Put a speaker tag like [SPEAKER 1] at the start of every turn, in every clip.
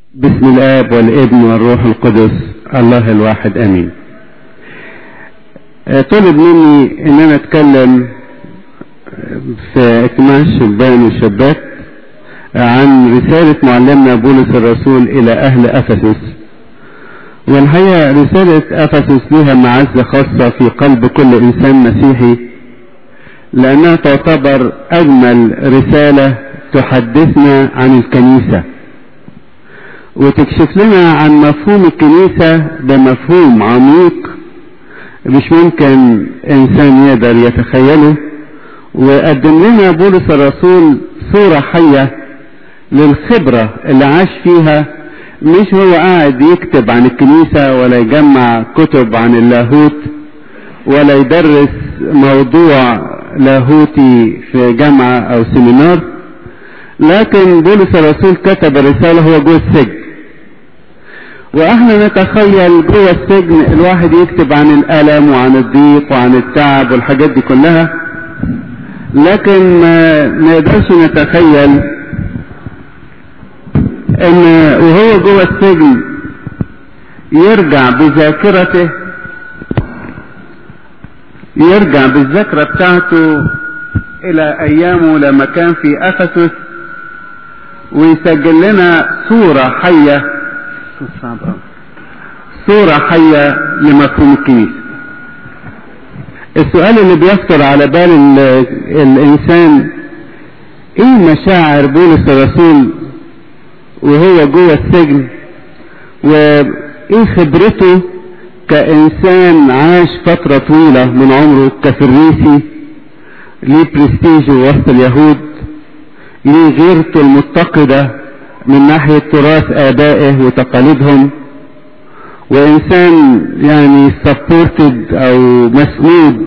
[SPEAKER 1] بسم الاب والابن والروح القدس الله الواحد امين طلب مني ان انا اتكلم في اجتماع الشبان والشابات عن رسالة معلمنا بولس الرسول الى اهل افسس والحقيقة رسالة افسس لها معزة خاصة في قلب كل انسان مسيحي لانها تعتبر اجمل رسالة تحدثنا عن الكنيسة وتكشف لنا عن مفهوم الكنيسة بمفهوم عميق مش ممكن انسان يقدر يتخيله وقدم لنا بولس الرسول صورة حية للخبرة اللي عاش فيها مش هو قاعد يكتب عن الكنيسة ولا يجمع كتب عن اللاهوت ولا يدرس موضوع لاهوتي في جامعة او سيمينار لكن بولس الرسول كتب الرسالة هو جوه السجن واحنا نتخيل جوه السجن الواحد يكتب عن الالم وعن الضيق وعن التعب والحاجات دي كلها لكن ما نقدرش نتخيل ان وهو جوه السجن يرجع بذاكرته يرجع بالذاكرة بتاعته الى ايامه لما كان في افسس ويسجل لنا صورة حية صورة حية لمفهوم الكنيسة السؤال اللي بيخطر على بال الانسان ايه مشاعر بولس الرسول وهو جوه السجن وايه خبرته كانسان عاش فترة طويلة من عمره كفريسي ليه برستيج وسط اليهود ليه غيرته المتقدة من ناحية تراث آبائه وتقاليدهم وإنسان يعني سبورتد أو مسنود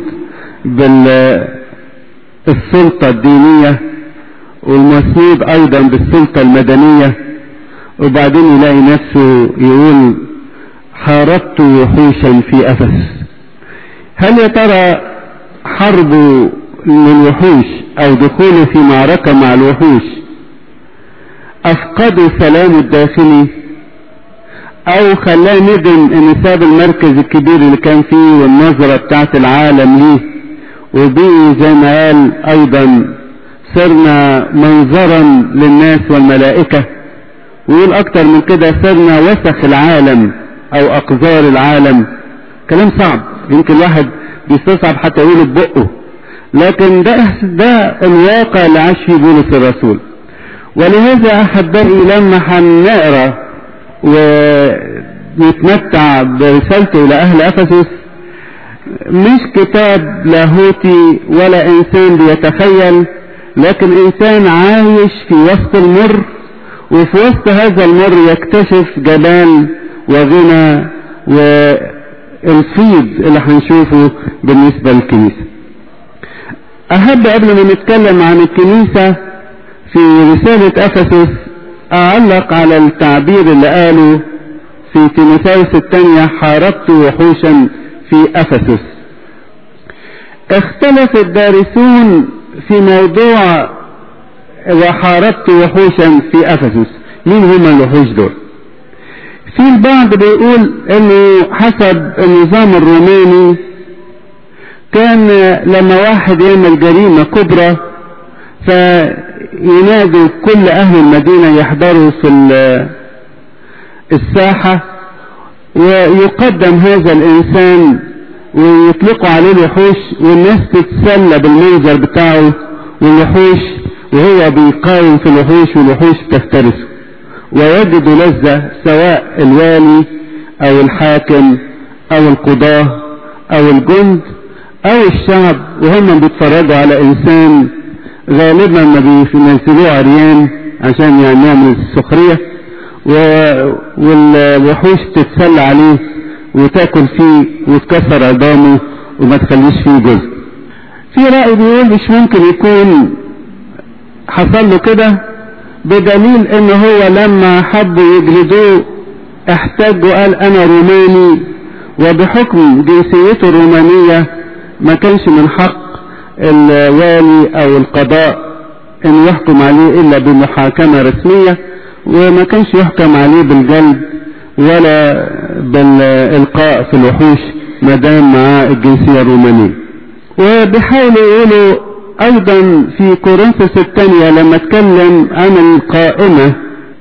[SPEAKER 1] بالسلطة الدينية والمسنود أيضا بالسلطة المدنية وبعدين يلاقي نفسه يقول حاربت وحوشا في أفس هل يا ترى حربه للوحوش او دخوله في معركة مع الوحوش افقدوا سلامه الداخلي او خلاه ندم ان ساب المركز الكبير اللي كان فيه والنظرة بتاعت العالم ليه وبقي زي ما قال ايضا صرنا منظرا للناس والملائكة ويقول اكتر من كده صرنا وسخ العالم او اقذار العالم كلام صعب يمكن الواحد بيستصعب حتى يقوله ببقه لكن ده ده الواقع اللي عاش فيه بولس الرسول ولهذا احبائي لما هنقرا ونتمتع برسالته الى اهل افسس مش كتاب لاهوتي ولا انسان بيتخيل لكن انسان عايش في وسط المر وفي وسط هذا المر يكتشف جمال وغنى والفيض اللي هنشوفه بالنسبة للكنيسة أحب قبل ما نتكلم عن الكنيسة في رسالة أفسس أعلق على التعبير اللي قاله في تيموثاوس الثانية حاربت وحوشا في أفسس اختلف الدارسون في موضوع وحاربت وحوشا في أفسس مين هم الوحوش دول في البعض بيقول انه حسب النظام الروماني كان لما واحد يعمل جريمة كبرى فينادوا كل أهل المدينة يحضروا في الساحة ويقدم هذا الإنسان ويطلقوا عليه الوحوش والناس تتسلى بالمنظر بتاعه والوحوش وهو بيقاوم في الوحوش والوحوش تفترسه ويجد لذة سواء الوالي أو الحاكم أو القضاة أو الجند او الشعب وهم بيتفرجوا على انسان غالبا ما بينزلوه عريان عشان يعني يعمل السخرية والوحوش تتسلى عليه وتاكل فيه وتكسر عظامه وما تخليش فيه جزء في رأي بيقول مش ممكن يكون حصل له كده بدليل ان هو لما حبوا يجلدوه احتاج وقال انا روماني وبحكم جنسيته الرومانيه ما كانش من حق الوالي او القضاء ان يحكم عليه الا بمحاكمة رسمية وما كانش يحكم عليه بالجلد ولا بالإلقاء في الوحوش ما دام معاه الجنسية الرومانية وبيحاولوا يقولوا أيضا في كورنثوس الثانية لما اتكلم عن القائمة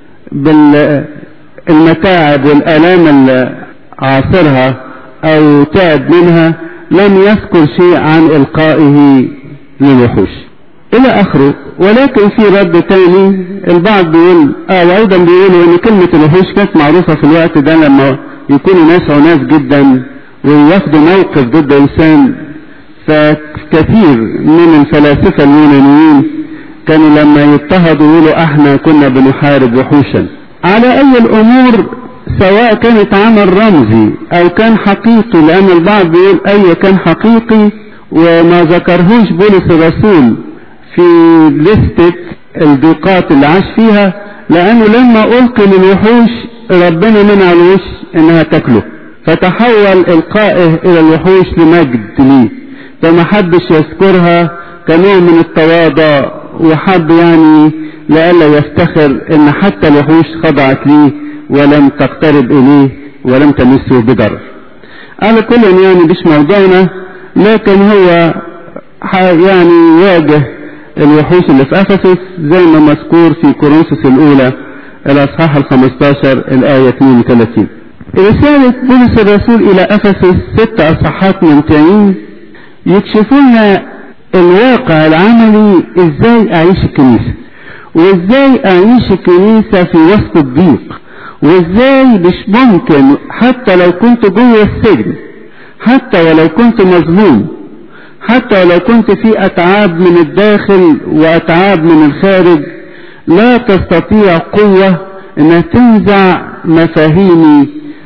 [SPEAKER 1] بالمتاعب والآلام اللي عاصرها أو تعب منها لم يذكر شيء عن إلقائه للوحوش إلى آخره ولكن في رد تاني البعض بيقول آه وأيضا بيقولوا إن كلمة الوحوش كانت معروفة في الوقت ده لما يكونوا ناس عناس جدا وياخدوا موقف ضد إنسان فكثير من الفلاسفة اليونانيين كانوا لما يضطهدوا يقولوا احنا كنا بنحارب وحوشا على اي الامور سواء كانت عمل رمزي او كان حقيقي لان البعض بيقول اي كان حقيقي وما ذكرهوش بولس الرسول في لستة الضيقات اللي عاش فيها لانه لما القي للوحوش ربنا منع الوحوش انها تاكله فتحول القائه الى الوحوش لمجد ليه فما حدش يذكرها كنوع من التواضع وحب يعني لئلا يفتخر ان حتى الوحوش خضعت ليه ولم تقترب اليه ولم تمسه بضرر على كل يعني مش موضوعنا لكن هو يعني واجه الوحوش اللي في افسس زي ما مذكور في كورنثوس الاولى الاصحاح ال 15 الايه 32 رسالة بولس الرسول الى افسس ست اصحاحات ممتعين يكشفون الواقع العملي ازاي اعيش الكنيسة وازاي اعيش الكنيسة في وسط الضيق وازاي مش ممكن حتى لو كنت جوه السجن حتى ولو كنت مظلوم حتى ولو كنت في اتعاب من الداخل واتعاب من الخارج لا تستطيع قوة انها تنزع مفاهيمي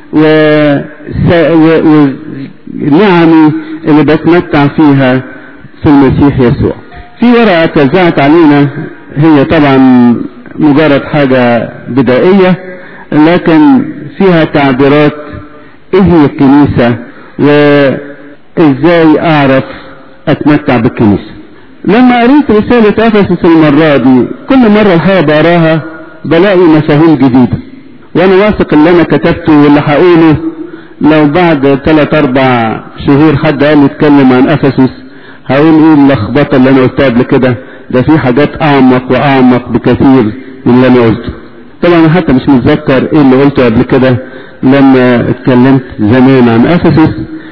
[SPEAKER 1] ونعمي اللي بتمتع فيها في المسيح يسوع في ورقة توزعت علينا هي طبعا مجرد حاجة بدائية لكن فيها تعبيرات ايه هي الكنيسة وازاي اعرف اتمتع بالكنيسة لما قريت رسالة افسس المرة دي كل مرة الحقيقة بقراها بلاقي مفاهيم جديدة وانا واثق اللي انا كتبته واللي هقوله لو بعد ثلاث اربع شهور حد قال لي اتكلم عن افسس هقول ايه اللخبطه اللي انا قلتها قبل كده ده في حاجات اعمق واعمق بكثير من اللي انا قلته طبعا انا حتى مش متذكر ايه اللي قلته قبل كده لما اتكلمت زمان عن افسس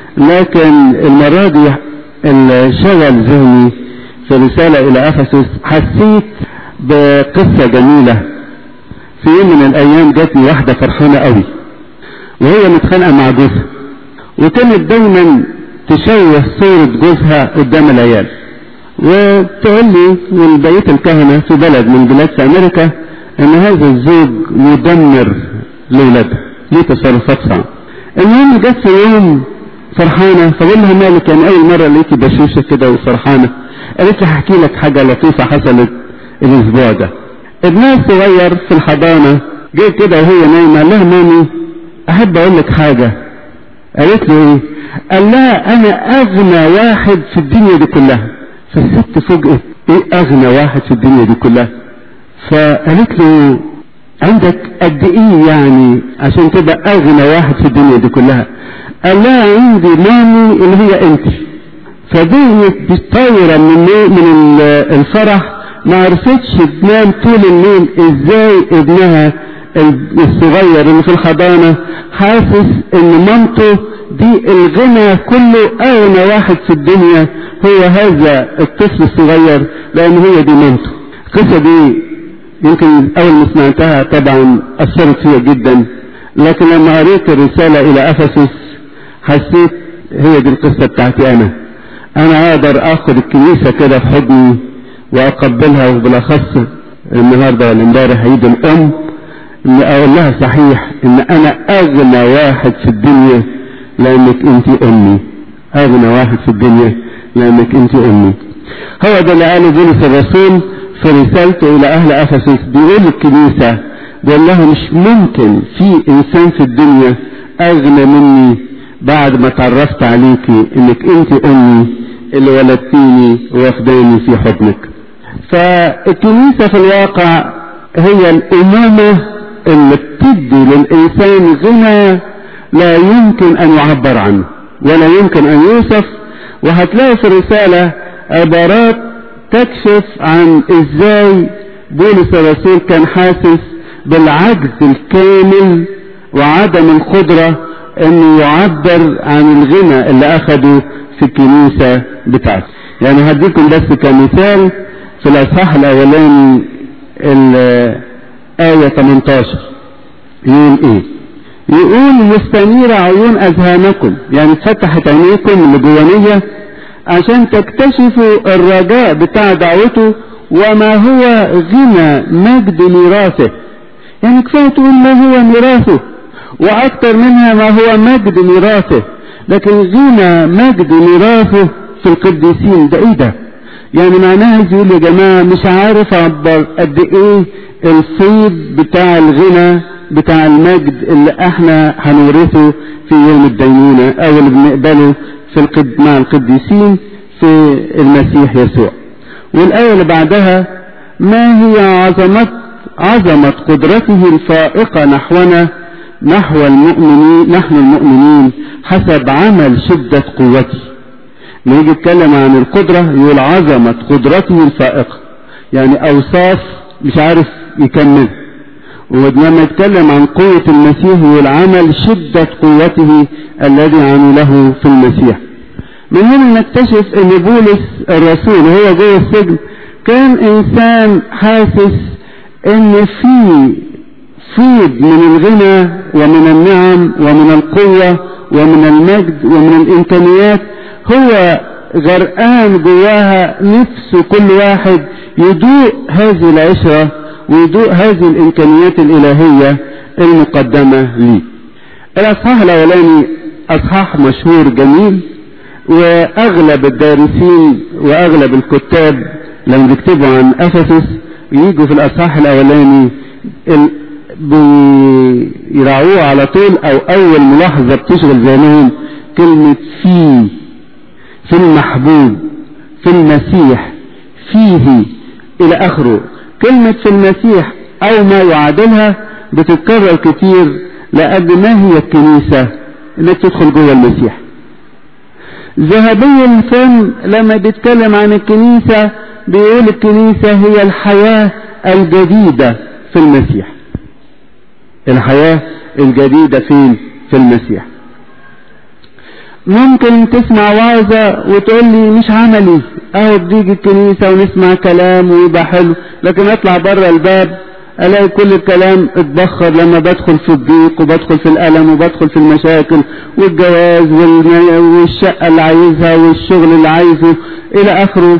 [SPEAKER 1] لكن المره دي اللي شغل ذهني في رساله الى افسس حسيت بقصه جميله في يوم من الايام جاتني واحده فرحانه قوي وهي متخانقه مع جوزها وكانت دايما تشوه صورة جوزها قدام العيال وتقول لي من بقية الكهنة في بلد من بلاد في أمريكا إن هذا الزوج مدمر لولادها ليه تصرفات صعبة المهم جت في يوم فرحانة فبقول لها مالك يعني أول مرة لقيتي بشوشة كده وفرحانة قالت لي هحكي لك حاجة لطيفة حصلت الأسبوع ده ابنها الصغير في الحضانة جه كده وهي نايمة قال لها مامي أحب أقول لك حاجة قالت له إيه؟ قال لها أنا أغنى واحد في الدنيا دي كلها فالست فوجئت إيه أغنى واحد في الدنيا دي كلها فقالت له عندك قد إيه يعني عشان تبقى أغنى واحد في الدنيا دي كلها قال لها عندي مامي اللي هي أنت فديت بطايرة من من الفرح ما عرفتش تنام طول الليل ازاي ابنها الصغير اللي في الحضانة حاسس ان مامته دي الغنى كله اغنى واحد في الدنيا هو هذا الطفل الصغير لان هي دي مامته القصة دي يمكن اول ما سمعتها طبعا اثرت فيها جدا لكن لما قريت الرسالة الى افسس حسيت هي دي القصة بتاعتي انا انا اقدر اخد الكنيسة كده في حضني واقبلها وبالاخص النهارده ولا امبارح عيد الام ان اقول لها صحيح ان انا اغنى واحد في الدنيا لانك انت امي اغنى واحد في الدنيا لانك انت امي هو ده اللي قاله بولس الرسول في رسالته الى اهل افسس بيقول الكنيسه بيقول لها مش ممكن في انسان في الدنيا اغنى مني بعد ما تعرفت عليكي انك انت امي اللي ولدتيني واخداني في حضنك فالكنيسة في الواقع هي الأمومة اللي بتدي للإنسان غنى لا يمكن أن يعبر عنه ولا يمكن أن يوصف وهتلاقي في الرسالة عبارات تكشف عن ازاي بولس الرسول كان حاسس بالعجز الكامل وعدم القدرة انه يعبر عن الغنى اللي اخده في الكنيسة بتاعته يعني هديكم بس كمثال في الاصحاح الاولاني الآية 18 يقول ايه يقول يستنير عيون اذهانكم يعني اتفتحت عينيكم الجوانية عشان تكتشفوا الرجاء بتاع دعوته وما هو غنى مجد ميراثه يعني كفاية تقول ما هو ميراثه واكتر منها ما هو مجد ميراثه لكن غنى مجد ميراثه في القديسين ده ايه ده يعني معناها يقول يا جماعة مش عارف اعبر قد ايه الفيض بتاع الغنى بتاع المجد اللي احنا هنورثه في يوم الدينونة او اللي بنقبله في القد... مع القديسين في المسيح يسوع والآية اللي بعدها ما هي عظمة عظمة قدرته الفائقة نحونا نحو المؤمنين نحن المؤمنين حسب عمل شدة قوته نيجي يتكلم عن القدرة يقول عظمة قدرته الفائقة يعني أوصاف مش عارف يكمل ولما يتكلم عن قوة المسيح يقول عمل شدة قوته الذي عمله في المسيح من هنا نكتشف ان بولس الرسول وهو جوه السجن كان انسان حاسس ان في فيض من الغنى ومن النعم ومن القوة ومن المجد ومن الامكانيات هو غرقان جواها نفسه كل واحد يدوق هذه العشرة ويدوق هذه الامكانيات الالهية المقدمة ليه الاصحاح الاولاني اصحاح مشهور جميل واغلب الدارسين واغلب الكتاب لما بيكتبوا عن افسس يجوا في الاصحاح الاولاني بيراعوه على طول او اول ملاحظة بتشغل ذهنهم كلمة في في المحبوب في المسيح فيه الى اخره كلمة في المسيح او ما يعادلها بتتكرر كتير لقد ما هي الكنيسة انك تدخل جوه المسيح ذهبي الفم لما بيتكلم عن الكنيسة بيقول الكنيسة هي الحياة الجديدة في المسيح الحياة الجديدة فين في المسيح ممكن تسمع وعظة وتقول لي مش عملي اهو بتيجي الكنيسة ونسمع كلام ويبقى حلو لكن اطلع بره الباب الاقي كل الكلام اتبخر لما بدخل في الضيق وبدخل في الالم وبدخل في المشاكل والجواز والشقة اللي عايزها والشغل اللي عايزه الى اخره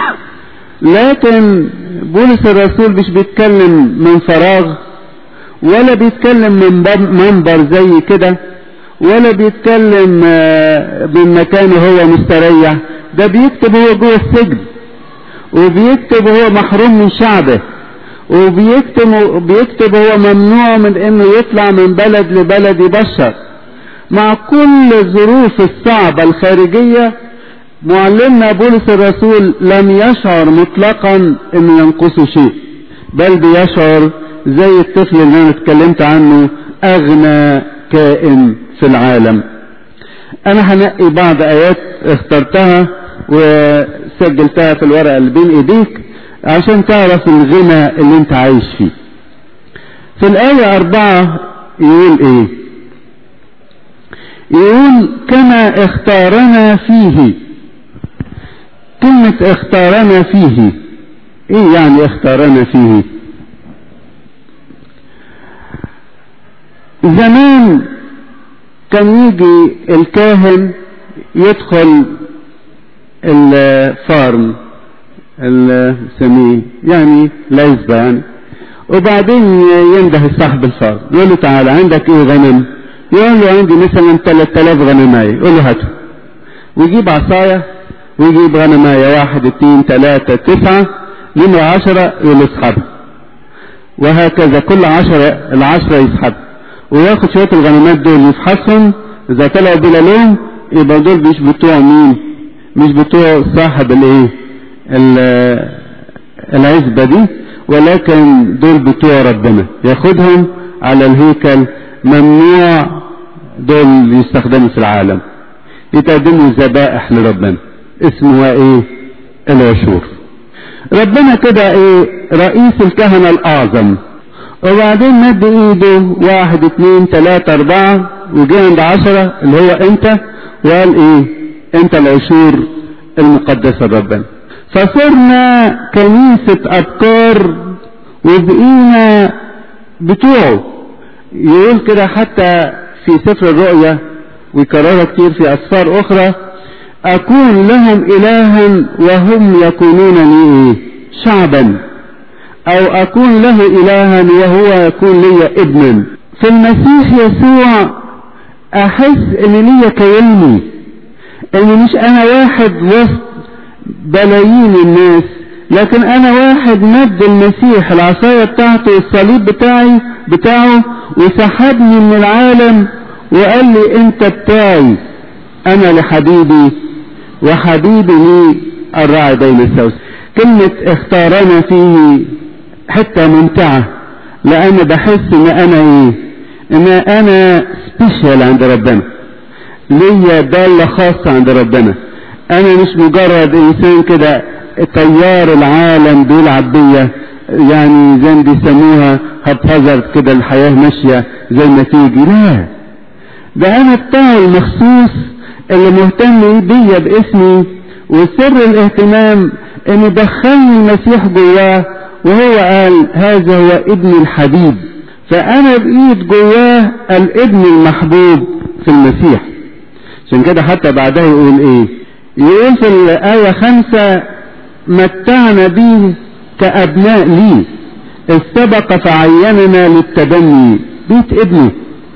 [SPEAKER 1] لكن بولس الرسول مش بيتكلم من فراغ ولا بيتكلم من منبر زي كده ولا بيتكلم من مكانه هو مستريح ده بيكتب هو جوه السجن وبيكتب هو محروم من شعبه وبيكتب بيكتب هو ممنوع من انه يطلع من بلد لبلد يبشر مع كل الظروف الصعبة الخارجية معلمنا بولس الرسول لم يشعر مطلقا انه ينقصه شيء بل بيشعر زي الطفل اللي انا اتكلمت عنه اغنى كائن في العالم انا هنقي بعض ايات اخترتها وسجلتها في الورقة اللي بين ايديك عشان تعرف الغنى اللي انت عايش فيه في الآية أربعة يقول ايه يقول كما اختارنا فيه كلمة اختارنا فيه ايه يعني اختارنا فيه زمان كان يجي الكاهن يدخل الفارم السميه يعني لازبة يعني وبعدين ينده صاحب الفارم يقول له تعالى عندك ايه غنم يقول له عندي مثلا 3000 غنماية يقول له هاته ويجيب عصاية ويجيب غنماية واحد اثنين ثلاثة تسعة نمرة عشرة يقول له اسحبها وهكذا كل عشرة العشرة يسحب وياخد شوية الغنمات دول يفحصهم اذا طلعوا بلا لون يبقى دول مش بتوع مين مش بتوع صاحب الايه العزبة دي ولكن دول بتوع ربنا ياخدهم على الهيكل ممنوع دول يستخدموا في العالم يتقدموا ذبائح لربنا اسمها ايه العشور ربنا كده ايه رئيس الكهنة الاعظم وبعدين مد ايده واحد اتنين تلاتة اربعة وجه عند عشرة اللي هو انت وقال ايه انت العشور المقدسة لربنا فصرنا كنيسة ابكار وبقينا بتوعه يقول كده حتى في سفر الرؤيا ويكررها كتير في اسفار اخرى اكون لهم الها وهم يكونون لي ايه شعبا او اكون له الها وهو يكون لي ابنا في المسيح يسوع احس ان لي كياني ان مش انا واحد وسط بلايين الناس لكن انا واحد مد المسيح العصاية بتاعته والصليب بتاعي بتاعه وسحبني من العالم وقال لي انت بتاعي انا لحبيبي وحبيبي لي الراعي بين السوس كلمة اختارنا فيه حتة ممتعة لان بحس ان انا ايه ان انا سبيشال عند ربنا ليا دالة خاصة عند ربنا انا مش مجرد انسان كده تيار العالم بيلعب بيا يعني زي ما بيسموها هبهزر كده الحياة ماشية زي ما تيجي لا ده انا بتاعي المخصوص اللي مهتم بيا باسمي وسر الاهتمام ان دخلني المسيح جواه وهو قال هذا هو ابن الحبيب فانا بقيت جواه الابن المحبوب في المسيح عشان كده حتى بعدها يقول ايه يقول في الآية خمسة متعنا به كأبناء لي السبق فعيننا للتبني بيت ابنه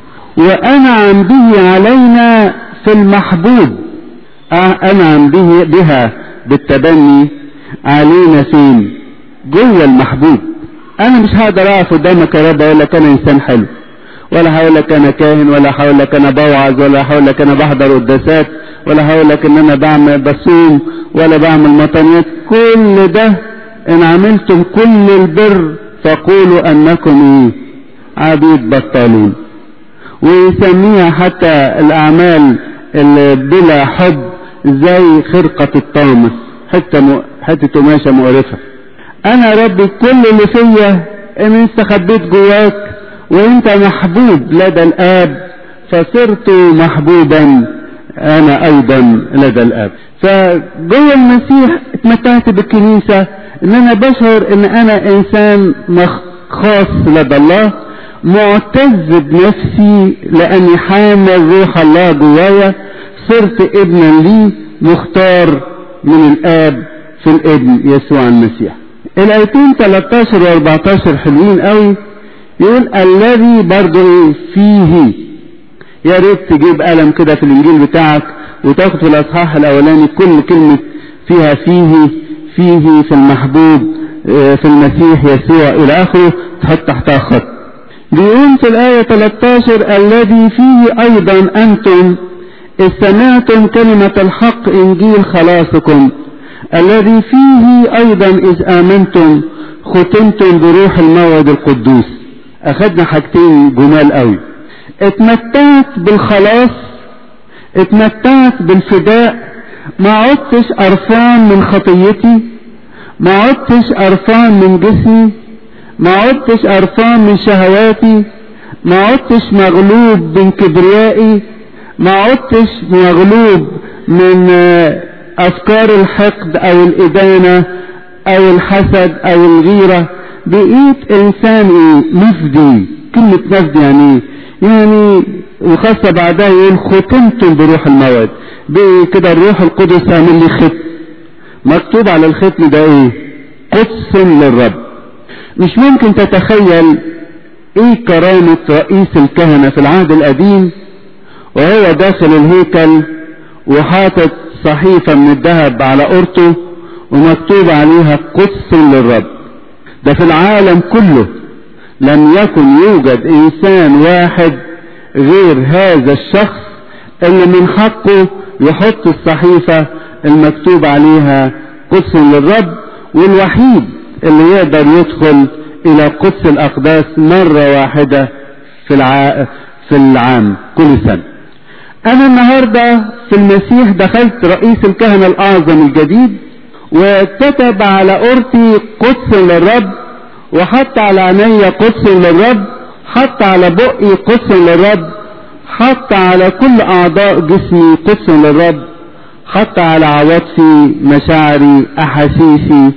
[SPEAKER 1] وأنعم به علينا في المحبوب أنعم به بها بالتبني علينا فين جوه المحبوب أنا مش هقدر أقف قدامك يا رب أقول لك أنا إنسان حلو ولا هقول لك أنا كاهن ولا هقول لك أنا بوعظ ولا هقول لك أنا بحضر قداسات ولا هقول لك إن أنا بعمل بصوم ولا بعمل مطنيات كل ده إن عملتم كل البر فقولوا أنكم إيه عبيد بطالين ويسميها حتى الأعمال اللي بلا حب زي خرقة الطامس حتة م... حتة قماشة مقرفة أنا ربي كل اللي فيا إن أنت خبيت جواك وأنت محبوب لدى الآب فصرت محبوبا أنا أيضا لدى الآب فجوه المسيح اتمتعت بالكنيسة إن أنا بشعر إن أنا إنسان خاص لدى الله معتز بنفسي لأني حامل روح الله جوايا صرت ابنا لي مختار من الآب في الابن يسوع المسيح الآيتين 13 و 14 حلوين قوي يقول الذي برضه فيه يا ريت تجيب قلم كده في الإنجيل بتاعك وتاخد في الأصحاح الأولاني كل كلمة فيها فيه فيه في المحبوب في المسيح يسوع إلى آخره تحط تحتها خط بيقول في الآية 13 الذي فيه أيضا أنتم إذ سمعتم كلمة الحق إنجيل خلاصكم الذي فيه أيضا إذ آمنتم ختمتم بروح الموعد القدوس أخذنا حاجتين جمال قوي اتمتعت بالخلاص اتمتعت بالفداء ما عدتش قرفان من خطيتي ما عدتش قرفان من جسمي ما عدتش قرفان من شهواتي ما عدتش مغلوب من كبريائي ما عدتش مغلوب من افكار الحقد او الادانة او الحسد او الغيرة بقيت انسان مفدي كلمة مفدي يعني يعني وخاصة بعدها يقول ختمتم بروح الموعد كده الروح القدس عامل لي ختم مكتوب على الختم ده ايه قدس للرب مش ممكن تتخيل ايه كرامة رئيس الكهنة في العهد القديم وهو داخل الهيكل وحاطط صحيفة من الذهب على قرطه ومكتوب عليها قدس للرب ده في العالم كله لم يكن يوجد انسان واحد غير هذا الشخص اللي من حقه يحط الصحيفة المكتوب عليها قدس للرب والوحيد اللي يقدر يدخل الى قدس الاقداس مرة واحدة في الع... في العام كل سنة انا النهاردة في المسيح دخلت رئيس الكهنة الاعظم الجديد وكتب على اورتي قدس للرب وحط على عيني قدس للرب حط على بقي قدس للرب حط على كل اعضاء جسمي قدس للرب حط على عواطفي مشاعري احاسيسي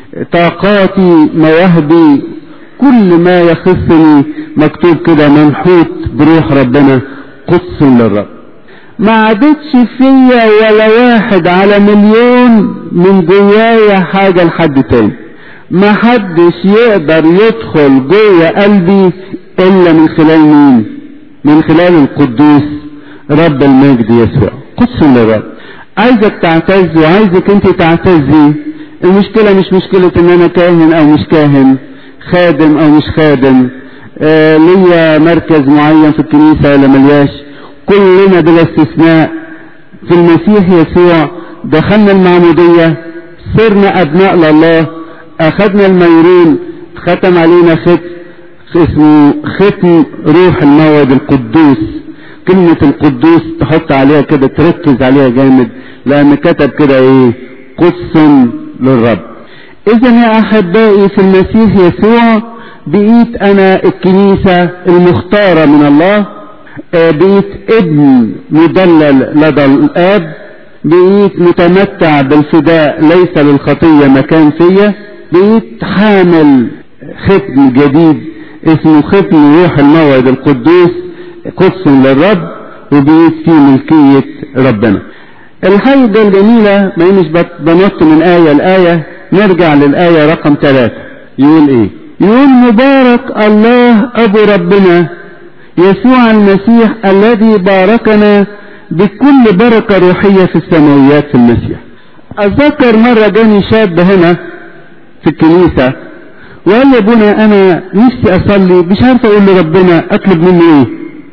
[SPEAKER 1] طاقاتي مواهبي كل ما يخصني مكتوب كده منحوت بروح ربنا قدس للرب ما عادتش فيا ولا واحد على مليون من جوايا حاجة لحد تاني ما حدش يقدر يدخل جوه قلبي الا من خلال مين من خلال القدوس رب المجد يسوع قدس للرب عايزك تعتز وعايزك انت تعتزي المشكلة مش مشكلة ان انا كاهن او مش كاهن خادم او مش خادم آه ليا مركز معين في الكنيسة ولا ملياش كلنا بلا استثناء في المسيح يسوع دخلنا المعمودية صرنا ابناء لله اخذنا الميرون ختم علينا ختم اسمه ختم روح الموعد القدوس كلمة القدوس تحط عليها كده تركز عليها جامد لان كتب كده ايه قدس للرب اذا يا احبائي في المسيح يسوع بقيت انا الكنيسة المختارة من الله بقيت ابن مدلل لدى الاب بقيت متمتع بالفداء ليس للخطية مكان فيا بقيت حامل ختم جديد اسمه ختم روح الموعد القدوس قدس للرب وبقيت فيه ملكية ربنا الحاجة الجميلة ما مش بنط من آية لآية نرجع للآية رقم ثلاثة يقول ايه يقول مبارك الله أبو ربنا يسوع المسيح الذي باركنا بكل بركة روحية في السماويات في المسيح أتذكر مرة جاني شاب هنا في الكنيسة وقال لي ابونا انا نفسي اصلي مش عارف اقول لربنا اطلب منه ايه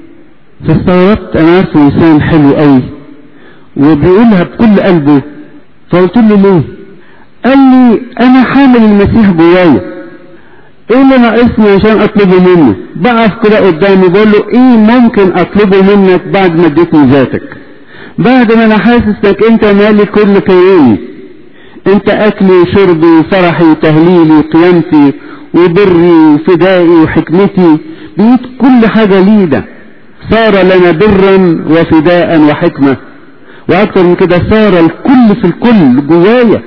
[SPEAKER 1] فاستغربت انا عارفه انسان حلو قوي وبيقولها بكل قلبه فقلت له ليه قال لي انا حامل المسيح جوايا ايه اللي ناقصني عشان اطلبه منه بقف كده قدامي بقول له ايه ممكن اطلبه منك بعد ما اديتني ذاتك بعد ما انا حاسس انك انت مالي كل كياني انت اكلي وشربي وفرحي وتهليلي وقيامتي وبري وفدائي وحكمتي بقيت كل حاجة لينا صار لنا برا وفداء وحكمة واكثر من كده صار الكل في الكل جوايا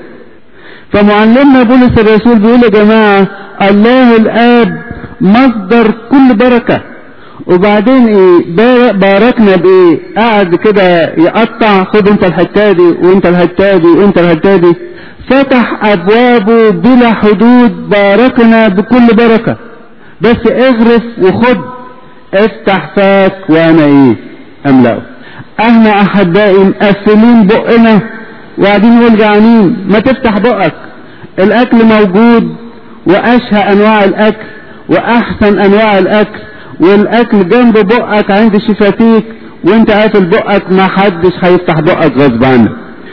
[SPEAKER 1] فمعلمنا بولس الرسول بيقول يا جماعة الله الاب مصدر كل بركة وبعدين ايه باركنا بايه قعد كده يقطع خد انت الحته دي وانت الحته دي وانت الحته دي فتح ابوابه بلا حدود باركنا بكل بركه بس اغرف وخد افتح فاك وانا ايه املأه احنا احبائي مقفلين بقنا وقاعدين نقول جعانين ما تفتح بقك الاكل موجود واشهى انواع الاكل واحسن انواع الاكل والاكل جنب بقك عند شفاتيك وانت قافل بقك ما حدش هيفتح بقك غصب عنك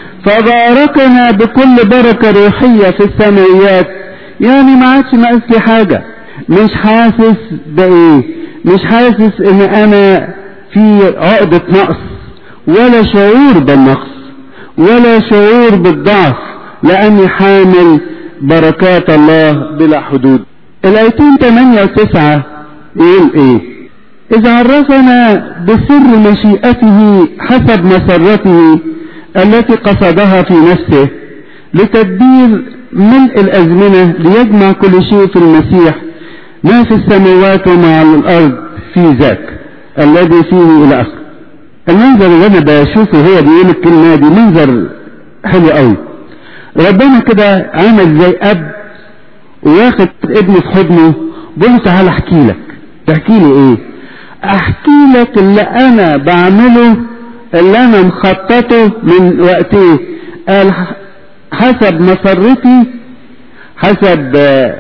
[SPEAKER 1] فباركنا بكل بركة روحية في السماويات يعني ما عادش ناقص لي حاجة مش حاسس بايه مش حاسس ان انا في عقدة نقص ولا شعور بالنقص ولا شعور بالضعف لاني حامل بركات الله بلا حدود الايتين 8 و 9 يقول ايه اذا عرفنا بسر مشيئته حسب مسرته التي قصدها في نفسه لتدبير ملء الازمنة ليجمع كل شيء في المسيح ما في السماوات وما على الارض في ذاك الذي فيه الى اخر المنظر اللي انا بشوفه هو بيقول الكلمة دي منظر حلو قوي ربنا كده عامل زي اب واخد ابنه في حضنه بقول له تعالى احكي لك تحكي لي ايه احكي لك اللي انا بعمله اللي انا مخططه من وقتي قال حسب مسرتي حسب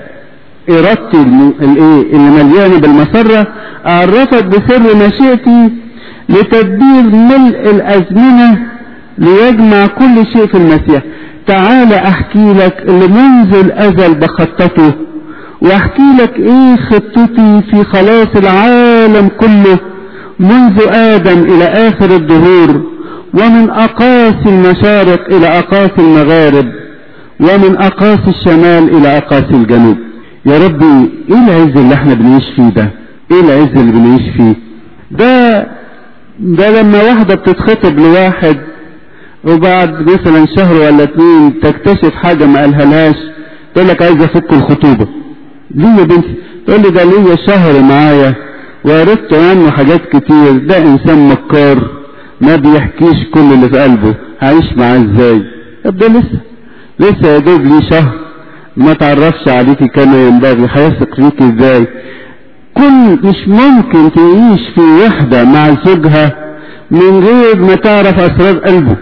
[SPEAKER 1] ارادتي الايه اللي مليانه بالمسره اعرفك بسر مشيئتي لتدبير ملء الازمنه ليجمع كل شيء في المسيح تعال احكي لك اللي منذ الازل بخططه واحكي لك ايه خطتي في خلاص العالم كله منذ ادم الى اخر الدهور ومن اقاصي المشارق الى اقاصي المغارب ومن اقاصي الشمال الى اقاصي الجنوب يا ربي ايه العز اللي احنا بنعيش فيه ده ايه العز اللي بنعيش فيه ده ده لما واحدة بتتخطب لواحد وبعد مثلا شهر ولا اتنين تكتشف حاجة ما قالهالهاش تقول لك عايز افك الخطوبة ليه يا بنتي تقول لي ده ليا شهر معايا وعرفت عنه حاجات كتير ده انسان مكار ما بيحكيش كل اللي في قلبه هعيش معاه ازاي طب ده لسه لسه يا دوب ليه شهر ما تعرفش عليكي كما ينبغي هيثق فيك ازاي كل مش ممكن تعيش في وحدة مع زوجها من غير ما تعرف اسرار قلبه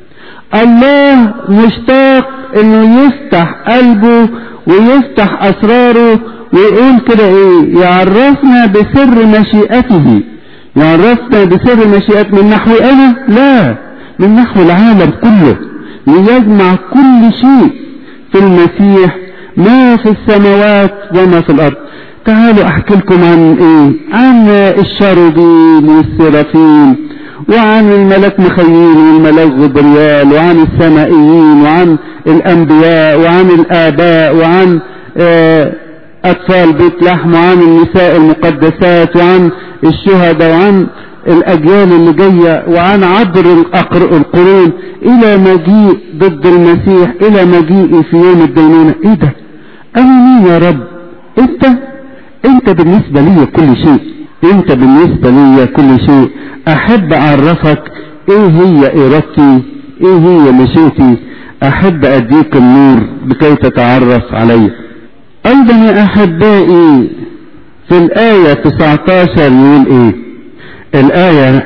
[SPEAKER 1] الله مشتاق انه يفتح قلبه ويفتح اسراره ويقول كده ايه يعرفنا بسر مشيئته يعرفنا بسر مشيئته من نحو انا لا من نحو العالم كله ليجمع كل شيء في المسيح ما في السماوات وما في الارض تعالوا احكي لكم عن ايه عن الشاروبين والسرافين وعن الملك مخيل والملك غبريال وعن السمائيين وعن الانبياء وعن الاباء وعن آه اطفال بيت لحم وعن النساء المقدسات وعن الشهداء وعن الاجيال اللي جايه وعن عبر القرون الى مجيء ضد المسيح الى مجيئي في يوم الدينونه ايه ده انا مين يا رب انت انت بالنسبه لي كل شيء انت بالنسبه لي كل شيء احب اعرفك ايه هي ارادتي ايه هي مشيئتي احب اديك النور لكي تتعرف علي ايضا يا احبائي في الايه 19 يقول ايه الايه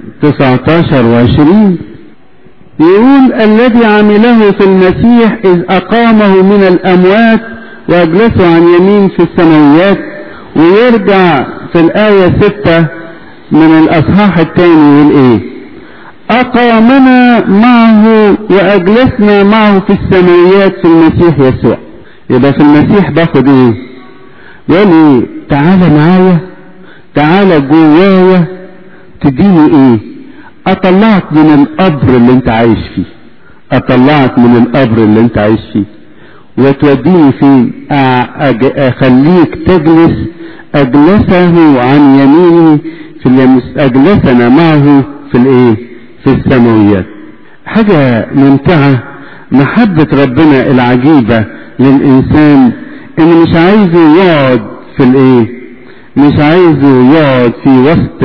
[SPEAKER 1] 19 و20 يقول الذي عمله في المسيح اذ اقامه من الاموات واجلسه عن يمين في السماويات ويرجع في الآية ستة من الأصحاح الثاني يقول إيه أقامنا معه وأجلسنا معه في السماويات في المسيح يسوع يبقى في المسيح باخد إيه يقول لي تعالى معايا تعالى جوايا تديني إيه أطلعك من القبر اللي أنت عايش فيه أطلعك من القبر اللي أنت عايش فيه وتوديني فين اخليك تجلس اجلسه عن يمينه في اليمس اجلسنا معه في الايه في السماويات حاجة ممتعة محبة ربنا العجيبة للانسان انه مش عايزه يقعد في الايه مش عايزه يقعد في وسط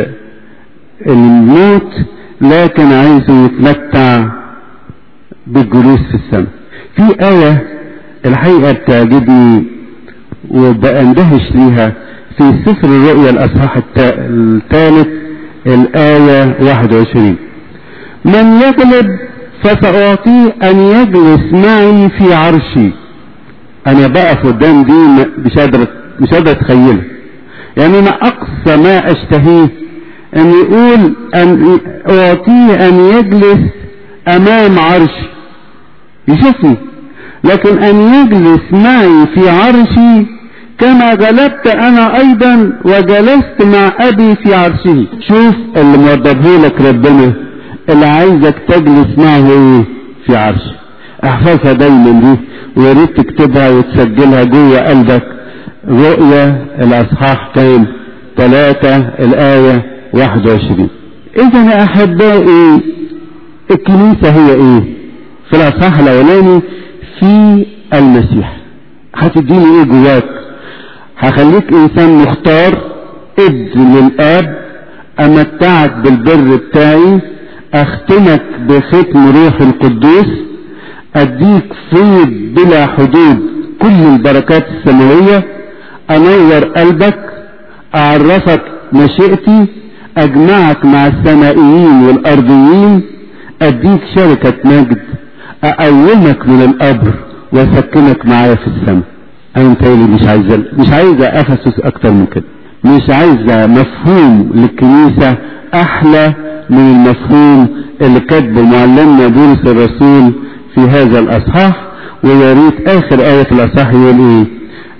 [SPEAKER 1] الموت لكن عايزه يتمتع بالجلوس في السماء في آية الحقيقة بتعجبني وبأندهش ليها في سفر الرؤيا الأصحاح الثالث الآية 21 من يغلب فسأعطيه أن يجلس معي في عرشي أنا بقف قدام دي مش قادر مش قادر أتخيلها يعني أنا أقصى ما أشتهيه أن يقول أن أعطيه أن يجلس أمام عرشي يشوفني لكن ان يجلس معي في عرشي كما غلبت انا ايضا وجلست مع ابي في عرشه شوف اللي موضبه لك ربنا اللي عايزك تجلس معه ايه في عرشه احفظها دايما دي ويا ريت تكتبها وتسجلها جوه قلبك رؤيا الاصحاح كام ثلاثة الآية 21 إذا يا أحبائي الكنيسة هي إيه؟ في الأصحاح الأولاني في المسيح هتديني ايه جواك هخليك انسان مختار ابن للاب امتعك بالبر بتاعي اختمك بختم روح القدوس اديك فيض بلا حدود كل البركات السماوية انور قلبك اعرفك مشيئتي اجمعك مع السمائيين والارضيين اديك شركة مجد اقومك من القبر واسكنك معايا في السماء انا متهيألي مش عايزه مش عايزه افسس اكتر من كده مش عايزه مفهوم للكنيسه احلى من المفهوم اللي كاتبه معلمنا بولس الرسول في هذا الاصحاح ويا ريت اخر ايه في الاصحاح يقول ايه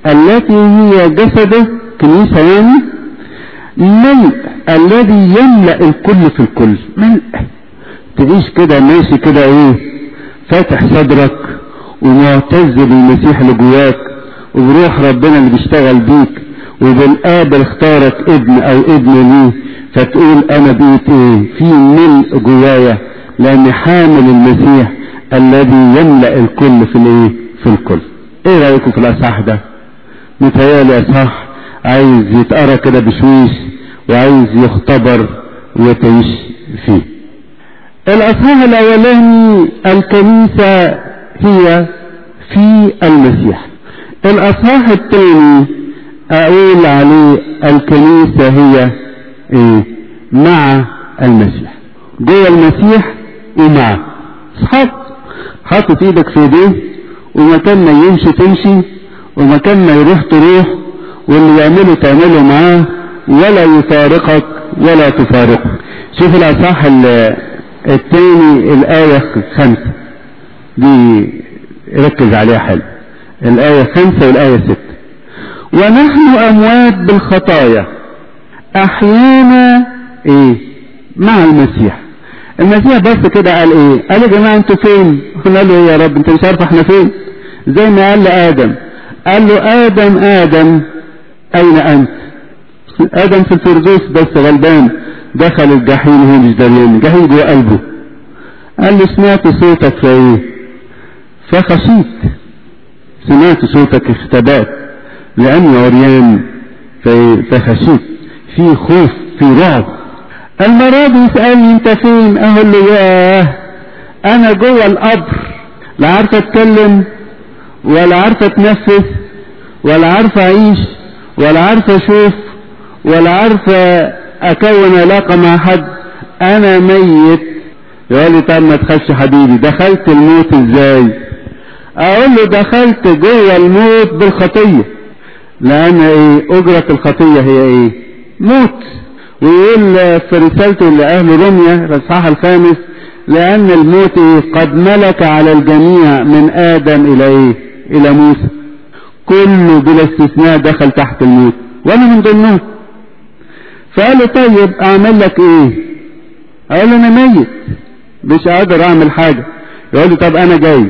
[SPEAKER 1] التي هي جسده كنيسة يعني ملء الذي يملأ الكل في الكل ملء تعيش كده ماشي كده ايه فاتح صدرك ومعتز بالمسيح اللي جواك وبروح ربنا اللي بيشتغل بيك وبالآب اختارك ابن او ابن ليه فتقول انا بقيت ايه في ملء جوايا لاني حامل المسيح الذي يملأ الكل في الايه في الكل ايه رأيكم في الاصحاح ده متهيألي اصحاح عايز يتقرا كده بشويش وعايز يختبر وتعيش فيه الاصحاح الاولاني الكنيسة هي في المسيح الاصحاح الثاني اقول عليه الكنيسة هي ايه مع المسيح جوه المسيح ومعه اصحاب حاطط ايدك في ايديه ومكان ما يمشي تمشي ومكان ما يروح تروح واللي يعمله تعمله معاه ولا يفارقك ولا تفارقه شوف الاصحاح الثاني الايه خمسة دي ركز عليها حلو الايه خمسة والايه ستة ونحن اموات بالخطايا احيانا ايه مع المسيح المسيح بس كده قال ايه قال يا جماعه انتوا فين قلنا له ايه يا رب انت مش عارف احنا فين زي ما قال لادم قال له ادم ادم اين انت ادم في الفردوس بس غلبان دخل الجحيم وهو مش دريان الجحيم جوه قلبه قال له سمعت صوتك فايه فخشيت سمعت صوتك اختبأت لاني عريان فخشيت في خوف في رعب المرة دي يسألني انت فين اقول له ياه انا جوه القبر لا عارفه اتكلم ولا عارفه اتنفس ولا عارفه اعيش ولا عارفه اشوف ولا عارفه اكون علاقه مع حد انا ميت يقول لي طب ما تخافش حبيبي دخلت الموت ازاي اقول له دخلت جوه الموت بالخطيه لان ايه اجره الخطيه هي ايه موت ويقول في رسالته لأهل روميا الإصحاح الخامس لأن الموت قد ملك على الجميع من آدم إلى إيه؟ إلى موسى. كله بلا استثناء دخل تحت الموت وأنا من ضمنهم. فقال له طيب أعمل لك إيه؟ أقول له أنا ميت مش قادر أعمل حاجة. يقول لي طب أنا جاي.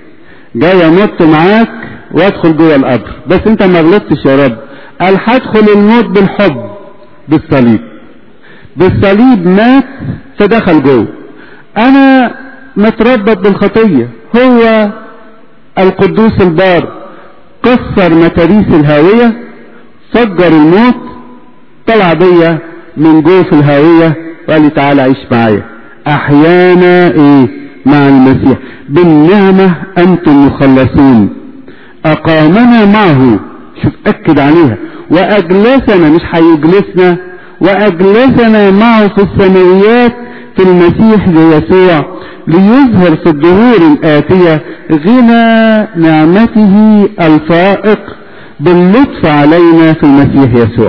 [SPEAKER 1] جاي أنط معاك وأدخل جوه القبر بس أنت ما غلطتش يا رب. قال هدخل الموت بالحب بالصليب. بالصليب مات فدخل جوه انا متربط بالخطية هو القدوس البار كسر متاريس الهاوية فجر الموت طلع بيا من جوه في الهاوية وقال لي تعالى عيش معايا احيانا ايه مع المسيح بالنعمة انتم مخلصون اقامنا معه شوف اكد عليها واجلسنا مش هيجلسنا وأجلسنا معه في السماويات في المسيح يسوع ليظهر في الظهور الآتية غنى نعمته الفائق باللطف علينا في المسيح يسوع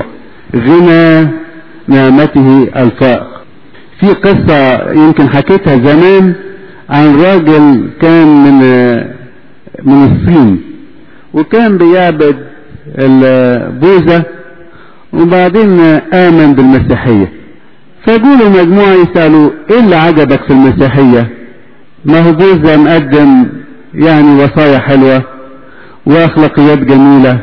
[SPEAKER 1] غنى نعمته الفائق في قصة يمكن حكيتها زمان عن راجل كان من من الصين وكان بيعبد البوذا وبعدين آمن بالمسيحية فجولوا مجموعة يسألوا ايه اللي عجبك في المسيحية ما هو بوذا مقدم يعني وصايا حلوة واخلاقيات جميلة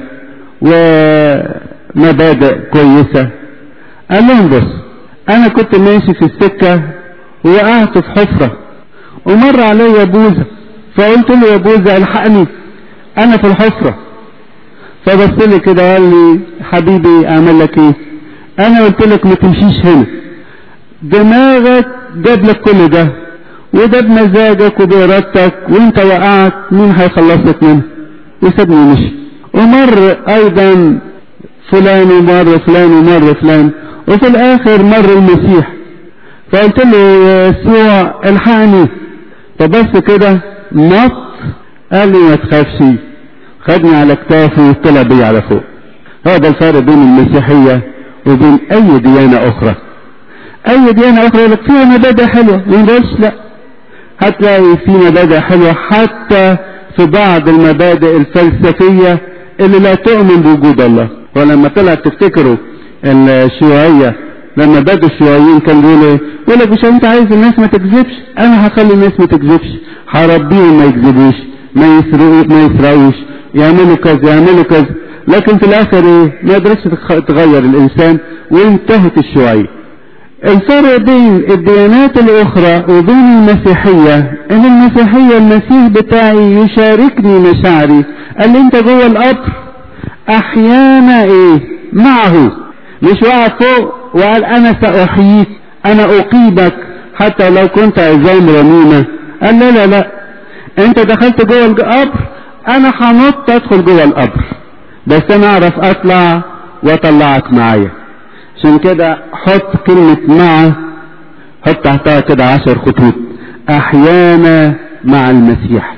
[SPEAKER 1] ومبادئ كويسة قال لهم بص انا كنت ماشي في السكة ووقعت في حفرة ومر عليا بوذا فقلت له يا بوذا الحقني انا في الحفرة فبص لي كده قال لي حبيبي اعمل لك ايه انا قلت لك ما تمشيش هنا دماغك جاب لك كل ده وده بمزاجك وبإرادتك وانت وقعت مين هيخلصك منه وسابني ومشي ومر ايضا فلان ومر فلان ومر فلان وفي الاخر مر المسيح فقلت له يا يسوع الحقني فبص كده نط قال لي ما تخافش خدني على كتافه وطلع بي على فوق هذا الفرق بين المسيحية وبين اي ديانة اخرى اي ديانة اخرى يقول لك فيها مبادئ حلوة ما نقولش لا هتلاقي في مبادئ حلوة حتى في بعض المبادئ الفلسفية اللي لا تؤمن بوجود الله ولما طلعت تفتكروا الشيوعية لما بدوا الشيوعيين كانوا بيقولوا ايه؟ يقول لك مش انت عايز الناس ما تكذبش؟ انا هخلي الناس ما تكذبش، هربيهم ما يكذبوش، ما يسرقوا ما يسرقوش، يعملوا كذا يعملوا كذا، لكن في الاخر ايه؟ ما قدرتش تغير الانسان وانتهت الشيوعية. الفرق بين الديانات الاخرى وبين المسيحية ان المسيحية المسيح بتاعي يشاركني مشاعري قال لي انت جوه القبر احيانا ايه معه مش واقع فوق وقال انا ساحييك انا اقيمك حتى لو كنت عظام رميمة قال لا لا لا انت دخلت جوه القبر انا هنط ادخل جوه القبر بس انا اعرف اطلع واطلعك معايا عشان كده حط كلمة مع حط تحتها كده عشر خطوط احيانا مع المسيح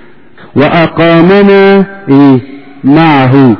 [SPEAKER 1] واقامنا ايه معه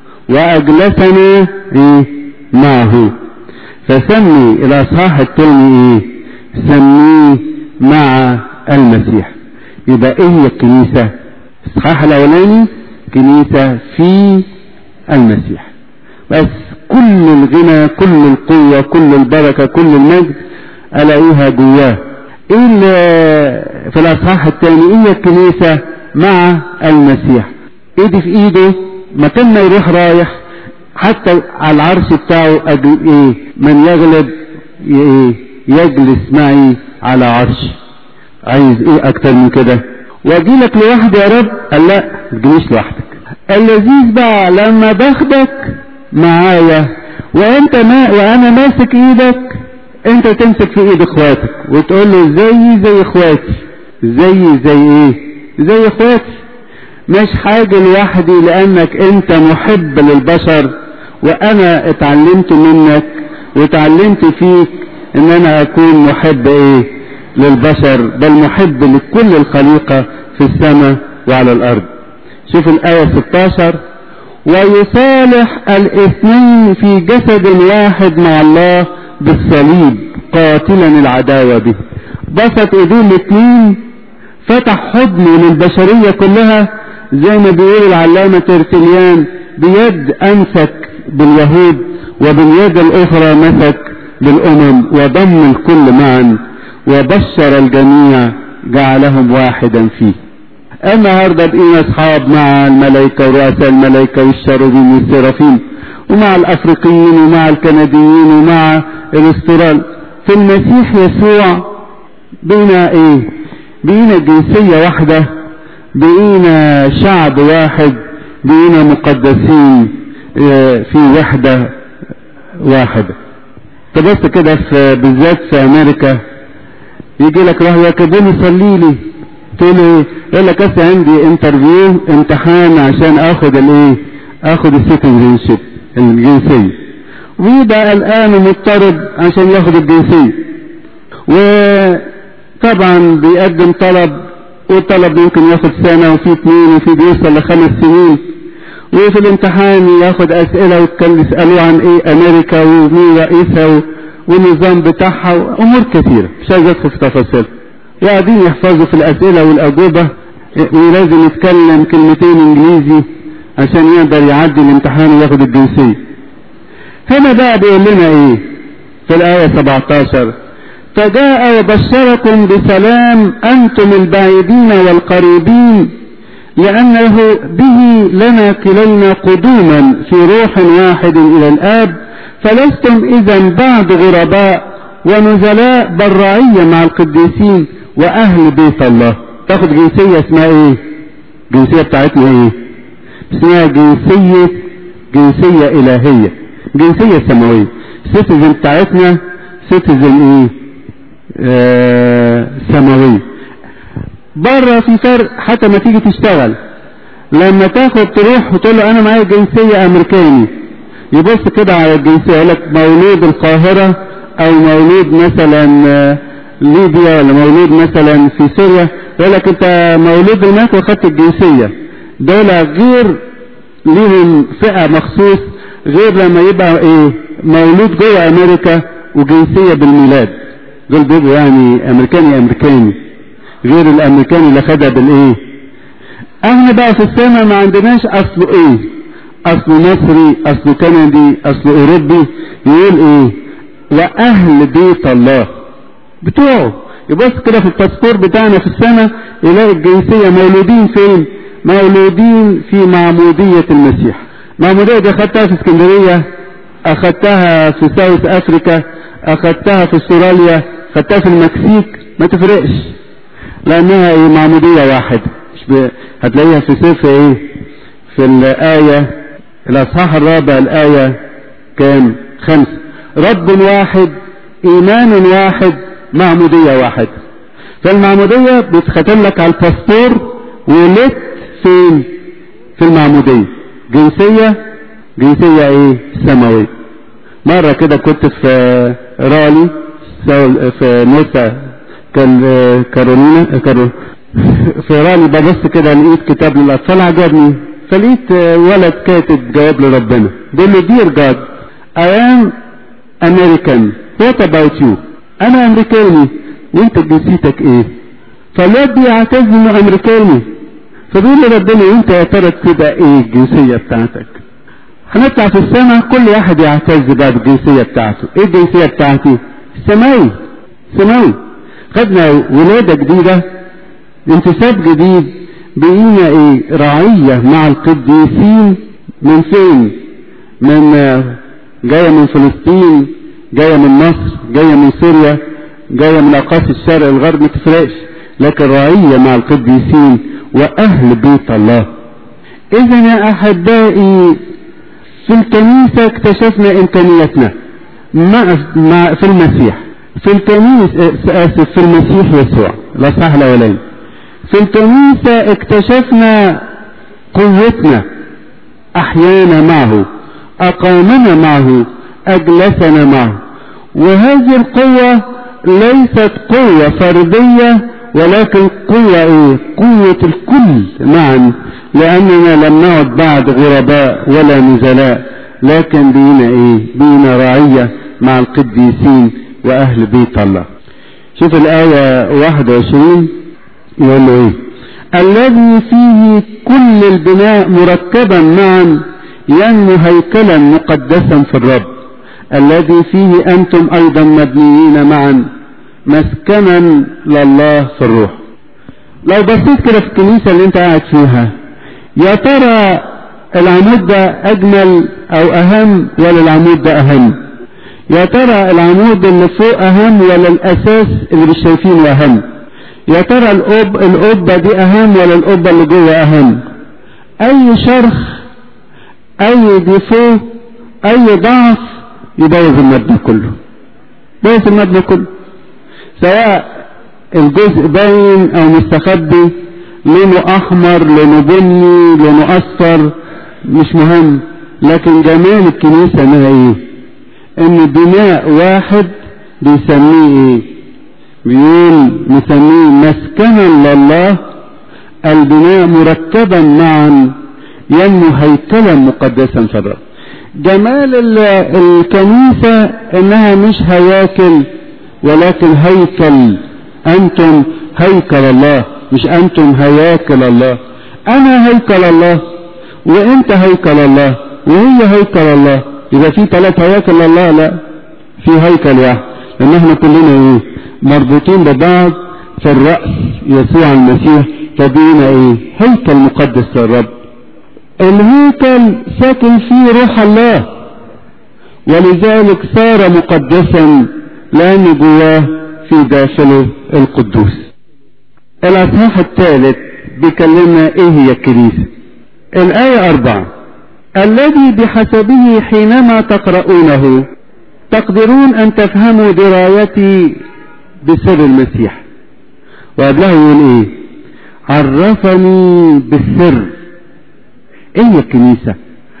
[SPEAKER 1] واجلسنا ايه معه فسمي الاصحاح الثاني ايه سميه مع المسيح يبقى ايه هي الكنيسة الاصحاح الاولاني كنيسة في المسيح بس كل الغنى كل القوة كل البركة كل المجد الاقيها جواه ايه اللي في الاصحاح الثاني ايه هي الكنيسة مع المسيح ايدي في ايده مكان ما يروح رايح حتى على العرش بتاعه أجل ايه من يغلب ايه يجلس معي على عرش عايز ايه اكتر من كده واجي لك لوحدي يا رب قال لا ما تجيش لوحدك اللذيذ بقى لما باخدك معايا وانت ما وانا ماسك ايدك انت تمسك في ايد اخواتك وتقول له زي زي اخواتي زي زي ايه زي اخواتي مش حاجة لوحدي لانك انت محب للبشر وانا اتعلمت منك وتعلمت فيك ان انا اكون محب ايه للبشر بل محب لكل الخليقة في السماء وعلى الارض شوف الاية 16 ويصالح الاثنين في جسد واحد مع الله بالصليب قاتلا العداوة به بسط ايديه الاثنين فتح حضنه للبشرية كلها زي ما بيقول العلامة ترتليان بيد امسك باليهود وباليد الاخرى مسك بالامم وضم الكل معا وبشر الجميع جعلهم واحدا فيه النهاردة بقينا اصحاب مع الملائكة ورؤساء الملائكة والشربين والسرافين ومع الافريقيين ومع الكنديين ومع الاسترال في المسيح يسوع بقينا ايه بقينا جنسية واحدة بقينا شعب واحد بقينا مقدسين في وحدة واحدة تبص كده في بالذات في امريكا يجي لك راح يكبوني صلي لي تقول ايه يقول لك اصل عندي انترفيو امتحان عشان اخد الايه اخد السيتيزنشيب الجنسيه ويبقى قلقان ومضطرب عشان ياخد الجنسيه وطبعا بيقدم طلب والطلب ممكن ياخد سنه وفي اثنين وفي بيوصل لخمس سنين وفي الامتحان ياخد اسئله وكان يسالوه عن ايه امريكا ومين رئيسها والنظام بتاعها وامور كثيره مش عايز ادخل في تفاصيل وقاعدين يحفظوا في الاسئله والاجوبه ولازم يتكلم كلمتين انجليزي عشان يقدر يعدي الامتحان وياخد الجنسيه هنا بقى بيقول لنا ايه في الايه 17 فجاء وبشركم بسلام انتم البعيدين والقريبين لانه به لنا كلينا قدوما في روح واحد الى الاب فلستم اذا بعد غرباء ونزلاء برعية مع القديسين واهل بيت الله تاخد جنسية اسمها ايه جنسية بتاعتنا ايه اسمها جنسية جنسية الهية جنسية سماوية سيتيزن بتاعتنا سيتيزن ايه آه سماوية بره في فرق حتى ما تيجي تشتغل لما تاخد تروح وتقول له انا معايا جنسية امريكاني يبص كده على الجنسية يقول لك مولود القاهرة او مولود مثلا ليبيا ولا مولود مثلا في سوريا يقول لك انت مولود هناك واخدت الجنسية دول غير ليهم فئة مخصوص غير لما يبقى ايه مولود جوه امريكا وجنسية بالميلاد دول بيبقوا يعني امريكاني امريكاني غير الامريكاني اللي خدها بالايه احنا بقى في السماء ما عندناش اصله ايه اصله مصري اصله كندي اصله اوروبي يقول ايه واهل بيت الله بتوعه يبص كده في الباسبور بتاعنا في السنة يلاقي الجنسية مولودين فين مولودين في معمودية المسيح معمودية دي اخدتها في اسكندرية اخدتها في ساوث افريكا اخدتها في استراليا اخدتها في المكسيك ما تفرقش لانها ايه معمودية واحدة مش ب... هتلاقيها في سفر ايه في الآية الاصحاح الرابع الآية كام خمسة رب واحد ايمان واحد معمودية واحد فالمعمودية بتختم لك على الباسبور ولدت فين في المعمودية جنسية جنسية ايه سماوية مرة كده كنت في رالي في نوسا كارولينا كارو في رالي ببص كده لقيت كتاب للأطفال عجبني فلقيت ولد كاتب جواب لربنا بيقول له دير جاد I am American what about you انا امريكاني وانت جنسيتك ايه فالواد بيعتز انه امريكاني فبيقول له ربنا انت يا ترى كده ايه الجنسية بتاعتك هنطلع في السماء كل واحد يعتز بقى بالجنسية بتاعته ايه الجنسية بتاعتي سماوي سماوي خدنا ولادة جديدة انتساب جديد بقينا ايه رعية مع القديسين من فين من جاية من فلسطين جاية من مصر جاية من سوريا جاية من أقاصي الشرق الغرب ما تفرقش لكن رعية مع القديسين وأهل بيت الله إذا يا أحبائي في الكنيسة اكتشفنا إمكانياتنا مع مع في المسيح في الكنيسة آسف في المسيح يسوع لا صح الأولاني في الكنيسة اكتشفنا قوتنا أحيانا معه أقامنا معه أجلسنا معه وهذه القوة ليست قوة فردية ولكن قوة ايه قوة الكل معا لأننا لم نعد بعد غرباء ولا نزلاء لكن بينا ايه بينا رعية مع القديسين وأهل بيت الله شوف الآية 21 يقول له ايه الذي فيه كل البناء مركبا معا ينمو هيكلا مقدسا في الرب الذي فيه أنتم أيضا مبنيين معا مسكنا لله في الروح لو بصيت كده في الكنيسة اللي انت قاعد فيها يا ترى العمود ده أجمل أو أهم ولا العمود ده أهم يا ترى العمود اللي فوق أهم ولا الأساس اللي مش شايفينه أهم يا ترى الأب القبة دي أهم ولا القبة اللي جوه أهم أي شرخ أي ديفو أي ضعف يبوظ المبنى كله بوظ المبنى كله سواء الجزء باين او مستخبي لونه احمر لونه بني لونه اصفر مش مهم لكن جمال الكنيسة انها ايه ان بناء واحد بيسميه ايه بيقول نسميه مسكنا لله البناء مركبا معا ينمو هيكلا مقدسا في الرب جمال الكنيسة انها مش هياكل ولكن هيكل انتم هيكل الله مش انتم هياكل الله انا هيكل الله وانت هيكل الله وهي هيكل الله يبقى في ثلاث هياكل الله لا في هيكل واحد لان احنا كلنا ايه مربوطين ببعض في الرأس يسوع المسيح فبينا ايه هيكل مقدس للرب الهيكل ساكن فيه روح الله ولذلك صار مقدسا لأن جواه في داخله القدوس الأصحاح الثالث بيكلمنا إيه هي الكنيسة الآية أربعة الذي بحسبه حينما تقرؤونه تقدرون أن تفهموا درايتي بسر المسيح وقبلها يقول إيه عرفني بالسر إيه هي الكنيسة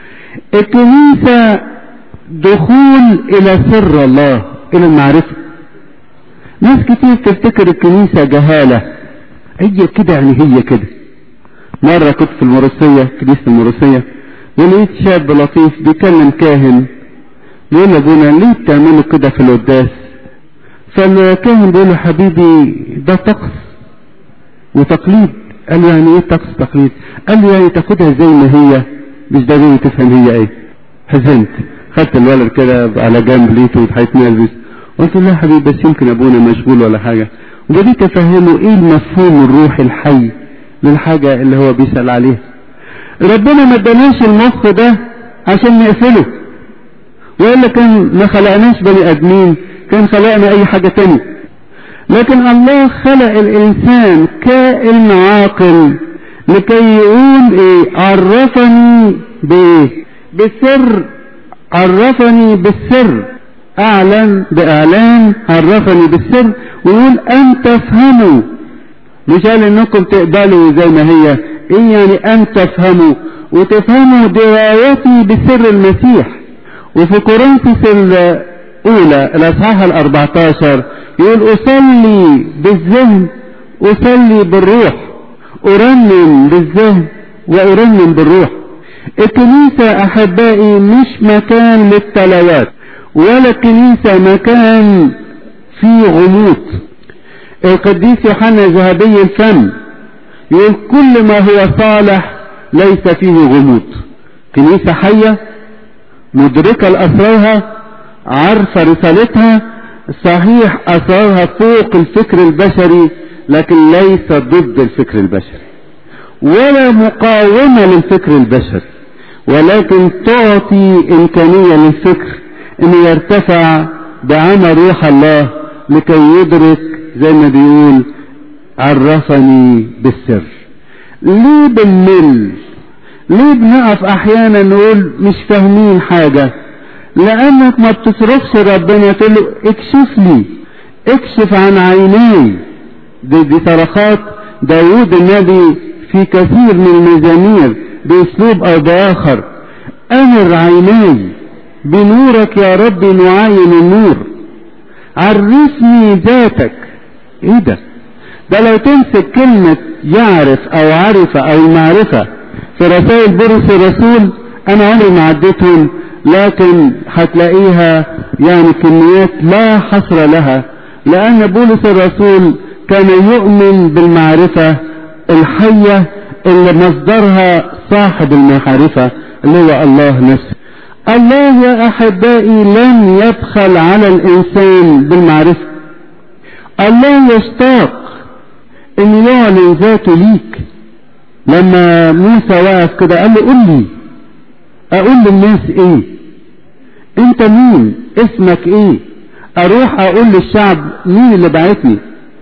[SPEAKER 1] الكنيسة دخول إلى سر الله الى المعرفة ناس كتير تفتكر الكنيسة جهالة هي كده يعني هي كده مرة كنت في المروسية كنيسة المروسية ولقيت شاب لطيف بيكلم كاهن بيقول له ابونا ليه بتعملوا كده في القداس فالكاهن بيقول له حبيبي ده طقس وتقليد قال له يعني ايه طقس تقليد قال له يعني تاخدها زي ما هي مش ضروري تفهم هي ايه حزنت خدت الولد كده على جنب لقيته هيتنرفز قلت له يا حبيبي بس يمكن ابونا مشغول ولا حاجه وبديت افهمه ايه المفهوم الروحي الحي للحاجه اللي هو بيسال عليها ربنا ما اداناش المخ ده عشان نقفله والا كان ما خلقناش بني ادمين كان خلقنا اي حاجه تانية لكن الله خلق الانسان كائن عاقل لكي يقول ايه عرفني بايه بسر عرفني بالسر اعلن باعلان عرفني بالسر ويقول ان تفهموا مش قال انكم تقبلوا زي ما هي ايه يعني ان تفهموا وتفهموا درايتي بسر المسيح وفي كورنثوس الاولى الاصحاح الاربعتاشر يقول اصلي بالذهن اصلي بالروح ارنم بالذهن وارنم بالروح الكنيسة احبائي مش مكان للتلاوات ولا الكنيسة مكان فيه غموض القديس يوحنا ذهبي الفم يقول كل ما هو صالح ليس فيه غموض كنيسة حية مدركة لأسرارها عارفة رسالتها صحيح أسرارها فوق الفكر البشري لكن ليس ضد الفكر البشري ولا مقاومة للفكر البشري ولكن تعطي إمكانية للفكر أن يرتفع بعمل روح الله لكي يدرك زي ما بيقول عرفني بالسر ليه بنمل ليه بنقف احيانا نقول مش فاهمين حاجة لانك ما بتصرفش ربنا تقول له اكشف لي اكشف عن عيني دي, دي صرخات داود النبي في كثير من المزامير باسلوب او باخر امر عيني بنورك يا رب نعاين النور عرفني ذاتك ايه ده ده لو تمسك كلمة يعرف او عرف او المعرفة في رسائل بولس الرسول انا عمري ما عديتهم لكن هتلاقيها يعني كميات لا حصر لها لان بولس الرسول كان يؤمن بالمعرفة الحية اللي مصدرها صاحب المعرفة اللي هو الله نفسه الله يا احبائي لم يبخل على الانسان بالمعرفة الله يشتاق ان يعلن ذاته ليك لما موسى وقف كده قال له قول لي اقول للناس ايه انت مين اسمك ايه اروح اقول للشعب مين اللي بعتني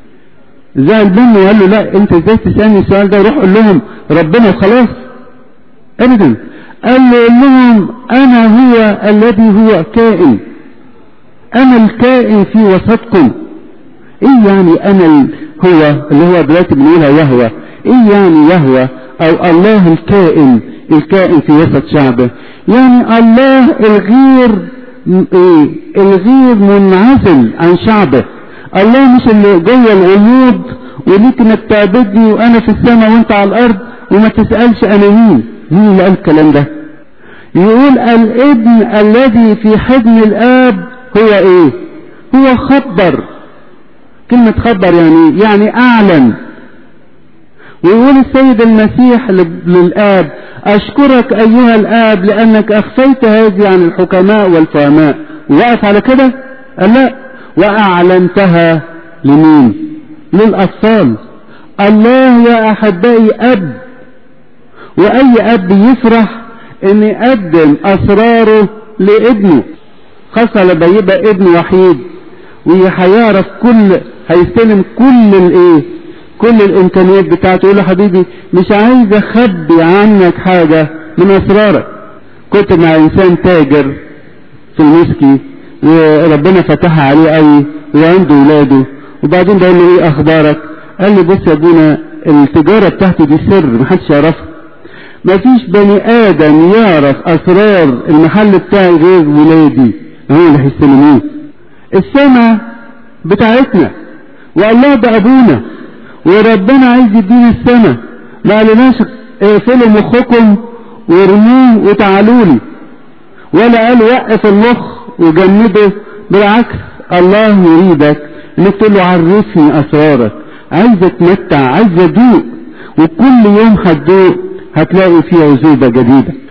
[SPEAKER 1] زعل منه وقال له لا انت ازاي تسالني السؤال ده روح قول لهم ربنا وخلاص ابدا قال له قول لهم انا هو الذي هو كائن انا الكائن في وسطكم ايه يعني انا ال... هو اللي هو دلوقتي بنقولها يهوى ايه يعني يهوى او الله الكائن الكائن في وسط شعبه يعني الله الغير ايه الغير منعزل عن شعبه الله مش اللي جوه الغيوب وليك انك تعبدني وانا في السماء وانت على الارض وما تسألش انا مين مين اللي قال الكلام ده يقول الابن الذي في حضن الاب هو ايه هو خبر كلمة خبر يعني يعني اعلن ويقول السيد المسيح للآب أشكرك أيها الآب لأنك أخفيت هذه عن الحكماء والفهماء وقف على كده قال لا وأعلنتها لمين للأطفال الله يا أحبائي أب وأي أب يفرح أن يقدم أسراره لابنه خاصة لما يبقى ابن وحيد وهيعرف كل هيستلم كل الايه كل الامكانيات بتاعته يقول له حبيبي مش عايز اخبي عنك حاجة من اسرارك كنت مع انسان تاجر في المسكي وربنا فتحها عليه قوي وعنده ولاده وبعدين بقول له ايه اخبارك قال لي بص يا ابونا التجارة بتاعتي دي سر محدش يعرفها مفيش بني ادم يعرف اسرار المحل بتاعي غير ولادي هو اللي هيستلموه السماء بتاعتنا والله ده ابونا وربنا عايز يدينا السماء ما قالناش اقفلوا مخكم وارموه وتعالوا لي ولا قال وقف المخ وجمده بالعكس الله يريدك انك تقول له عرفني اسرارك عايز اتمتع عايز ادوق وكل يوم هتدوق هتلاقي فيه عزوبة جديدة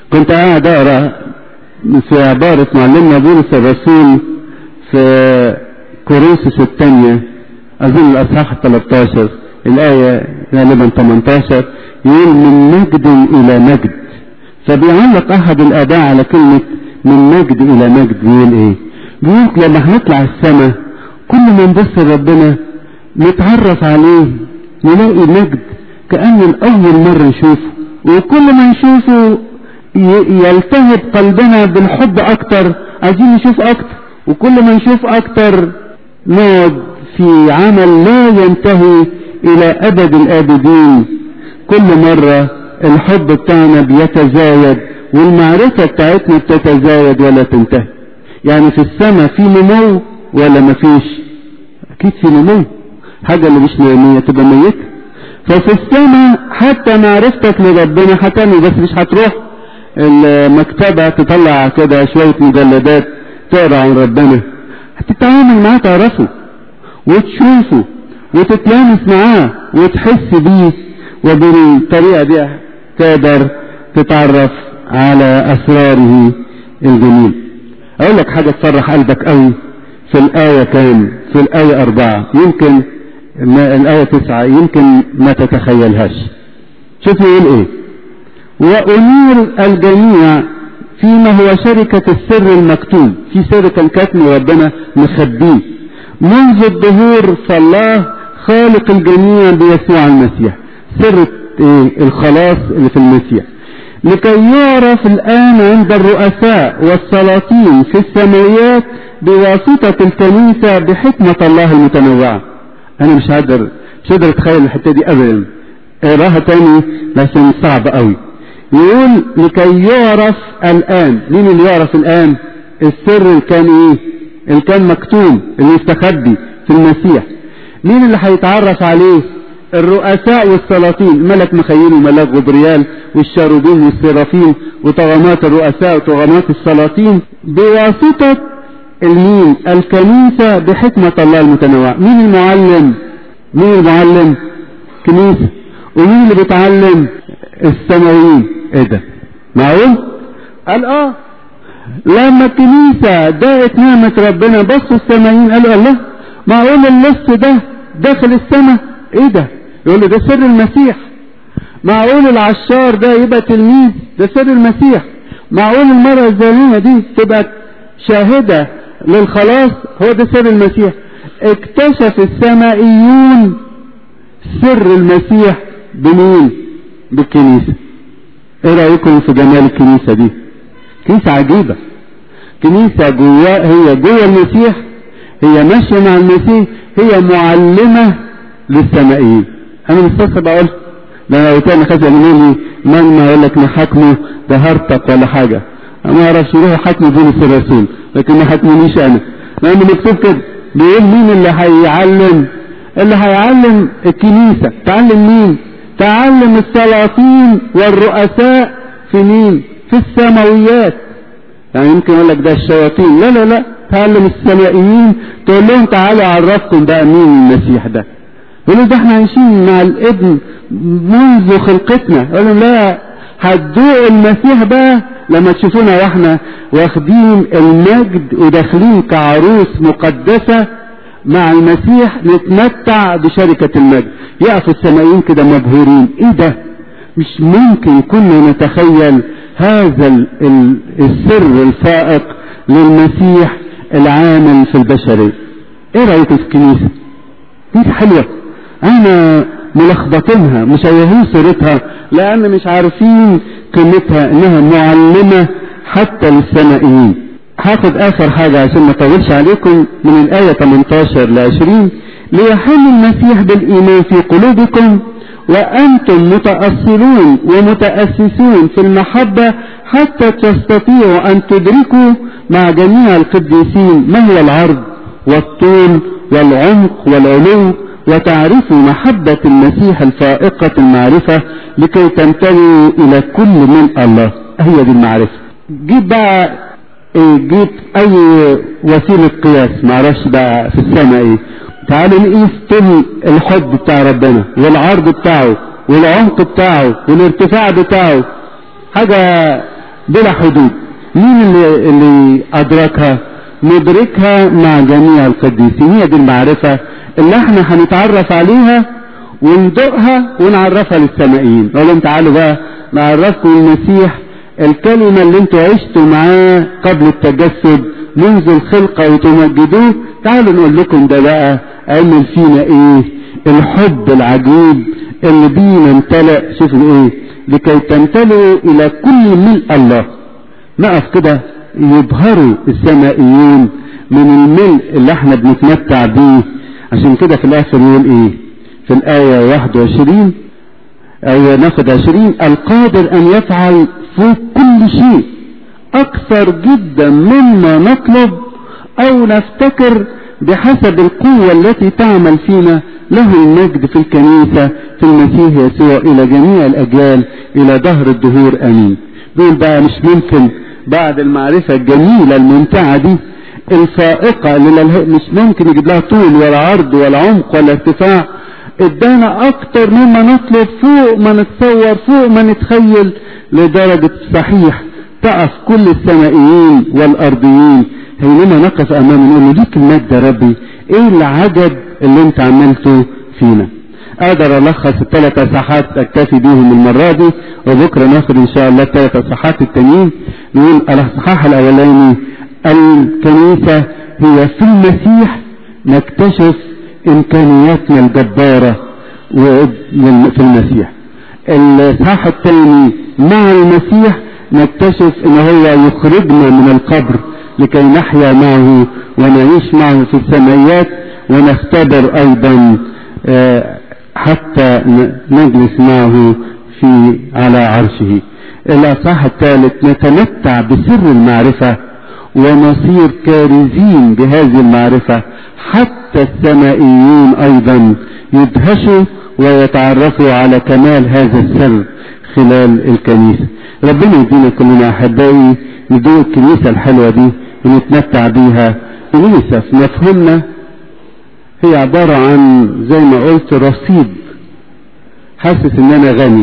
[SPEAKER 1] كنت قاعد اقرا في عبارة معلمنا بولس الرسول في كورنثوس الثانية اظن الاصحاح 13 الاية غالبا 18 يقول من مجد الى مجد فبيعلق احد الاباء على كلمة من مجد الى مجد بيقول ايه بيقول لما هنطلع السماء كل ما نبص لربنا نتعرف عليه نلاقي مجد كأن الأول مرة نشوفه وكل ما نشوفه يلتهب قلبنا بالحب أكتر عايزين نشوف أكتر وكل ما نشوف أكتر نقعد في عمل لا ينتهي إلى أبد الآبدين كل مرة الحب بتاعنا بيتزايد والمعرفة بتاعتنا بتتزايد ولا تنتهي يعني في السماء في نمو ولا مفيش أكيد في نمو حاجة اللي مش نامية تبقى ميتة ففي السماء حتى معرفتك لربنا هتنمو بس مش هتروح المكتبة تطلع كده شوية مجلدات تقرا عن ربنا هتتعامل معاه تعرفه وتشوفه وتتلامس معاه وتحس بيه وبالطريقة دي تقدر تتعرف على أسراره الجميل أقول لك حاجة تفرح قلبك قوي في الآية كام في الآية أربعة يمكن ما الآية تسعة يمكن ما تتخيلهاش شوفوا يقول إيه وأنير الجميع فيما هو شركة السر المكتوم في سر كان كاتم ربنا مخبيه منذ الظهور فالله خالق الجميع بيسوع المسيح سر إيه الخلاص اللي في المسيح لكي يعرف الآن عند الرؤساء والسلاطين في السماويات بواسطة الكنيسة بحكمة الله المتنوعة أنا مش قادر مش قادر أتخيل الحتة دي أبدا اقراها تاني لكن صعب قوي يقول لكي يعرف الآن مين اللي يعرف الآن السر اللي كان إيه اللي كان مكتوم اللي يستخبي في المسيح مين اللي هيتعرف عليه الرؤساء والسلاطين ملك مخيل وملاك غبريال والشاروبين والسرافين وطغمات الرؤساء وطغمات السلاطين بواسطة المين الكنيسة بحكمة الله المتنوعة مين المعلم مين المعلم كنيسة ومين اللي بيتعلم السماويين ايه ده معقول قال اه لما الكنيسة داقت نعمة ربنا بصوا السماويين قالوا الله معقول اللص ده داخل السماء ايه ده يقول له ده سر المسيح معقول العشار ده يبقى تلميذ ده سر المسيح معقول المرأة الظالمة دي تبقى شاهدة للخلاص هو ده سر المسيح اكتشف السمائيون سر المسيح بمين بالكنيسة ايه رأيكم في جمال الكنيسة دي كنيسة عجيبة كنيسة جوا هي جوه المسيح هي ماشية مع المسيح هي معلمة للسمائيين انا مستغرب اقول ده لو تاني خد يقول من ما يقول لك نحاكمه ده هرطق ولا حاجة انا ما اعرفش يروحوا حاكموا بولس الرسول لكن ما حاكمونيش انا لان مكتوب كده بيقول مين اللي هيعلم اللي هيعلم الكنيسة تعلم مين تعلم السلاطين والرؤساء في مين في السماويات يعني يمكن يقول لك ده الشياطين لا لا لا تعلم السمائيين تقول لهم تعالوا اعرفكم بقى مين المسيح ده يقولوا ده احنا عايشين مع الابن منذ خلقتنا يقولوا لا هتدوق المسيح بقى لما تشوفونا واحنا واخدين المجد وداخلين كعروس مقدسة مع المسيح نتمتع بشركة المجد يقف السمائيين كده مبهورين ايه ده مش ممكن كنا نتخيل هذا السر الفائق للمسيح العامل في البشرية ايه رأيكم في الكنيسة دي حلوة انا ملخبطينها مشوهين صورتها لان مش عارفين قيمتها انها معلمة حتى للسمائيين هاخد اخر حاجة عشان ما اطولش عليكم من الاية 18 ل 20 ليحل المسيح بالايمان في قلوبكم وانتم متأصلون ومتأسسون في المحبة حتى تستطيعوا ان تدركوا مع جميع القديسين ما هو العرض والطول والعمق والعلو وتعرفوا محبة المسيح الفائقة المعرفة لكي تمتلئوا إلى كل من الله هي دي المعرفة جيب بقى إيه جيب أي وسيلة قياس معرفش بقى في السماء إيه تعالوا نقيس طول الحب بتاع ربنا والعرض بتاعه والعمق بتاعه والارتفاع بتاعه حاجة بلا حدود مين اللي, اللي أدركها ندركها مع جميع القديسين هي دي المعرفة اللي احنا هنتعرف عليها وندقها ونعرفها للسمائيين نقول لهم تعالوا بقى نعرفكم المسيح الكلمة اللي انتوا عشتوا معاه قبل التجسد منذ الخلقة وتمجدوه تعالوا نقول لكم ده بقى عمل فينا ايه الحب العجيب اللي بينا امتلأ شوفوا ايه لكي تمتلئوا الى كل ملء الله نقف كده يبهروا السمائيين من الملء اللي احنا بنتمتع بيه عشان كده في الاخر يقول ايه في الايه 21 او ناخد 20 القادر ان يفعل فوق كل شيء اكثر جدا مما نطلب او نفتكر بحسب القوة التي تعمل فينا له المجد في الكنيسة في المسيح يسوع الى جميع الاجيال الى دهر الدهور امين دول بقى مش ممكن بعد المعرفة الجميلة الممتعة دي الفائقة اللي مش ممكن يجيب لها طول ولا عرض ولا عمق ولا ارتفاع ادانا اكتر مما نطلب فوق ما نتصور فوق ما نتخيل لدرجة صحيح تقف كل السمائيين والارضيين حينما نقف امامه نقول له ليك المجد يا ربي ايه العجب اللي انت عملته فينا اقدر الخص الثلاث اصحاحات اكتفي بيهم المرة دي وبكرة ناخد ان شاء الله الثلاث اصحاحات التانيين نقول الاصحاح الاولاني الكنيسة هي في المسيح نكتشف امكانياتنا الجبارة في المسيح الاصحاح الثاني مع المسيح نكتشف ان هو يخرجنا من القبر لكي نحيا معه ونعيش معه في السماوات ونختبر ايضا حتى نجلس معه في على عرشه الاصحاح الثالث نتمتع بسر المعرفة ونصير كارزين بهذه المعرفة حتى السمائيون ايضا يدهشوا ويتعرفوا على كمال هذا السر خلال الكنيسة ربنا يدينا كلنا احبائي ندوق الكنيسة الحلوة دي ونتمتع بيها كنيسة في مفهومنا هي عبارة عن زي ما قلت رصيد حاسس ان انا غني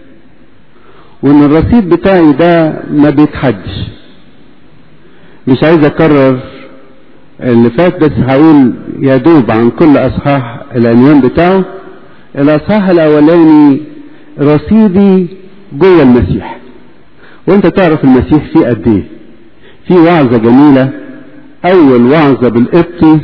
[SPEAKER 1] وان الرصيد بتاعي ده ما بيتحدش مش عايز اكرر اللي فات بس هقول يا دوب عن كل اصحاح العنوان بتاعه الاصحاح الاولاني رصيدي جوه المسيح وانت تعرف المسيح فيه قد ايه في وعظة جميلة اول وعظة بالقبطي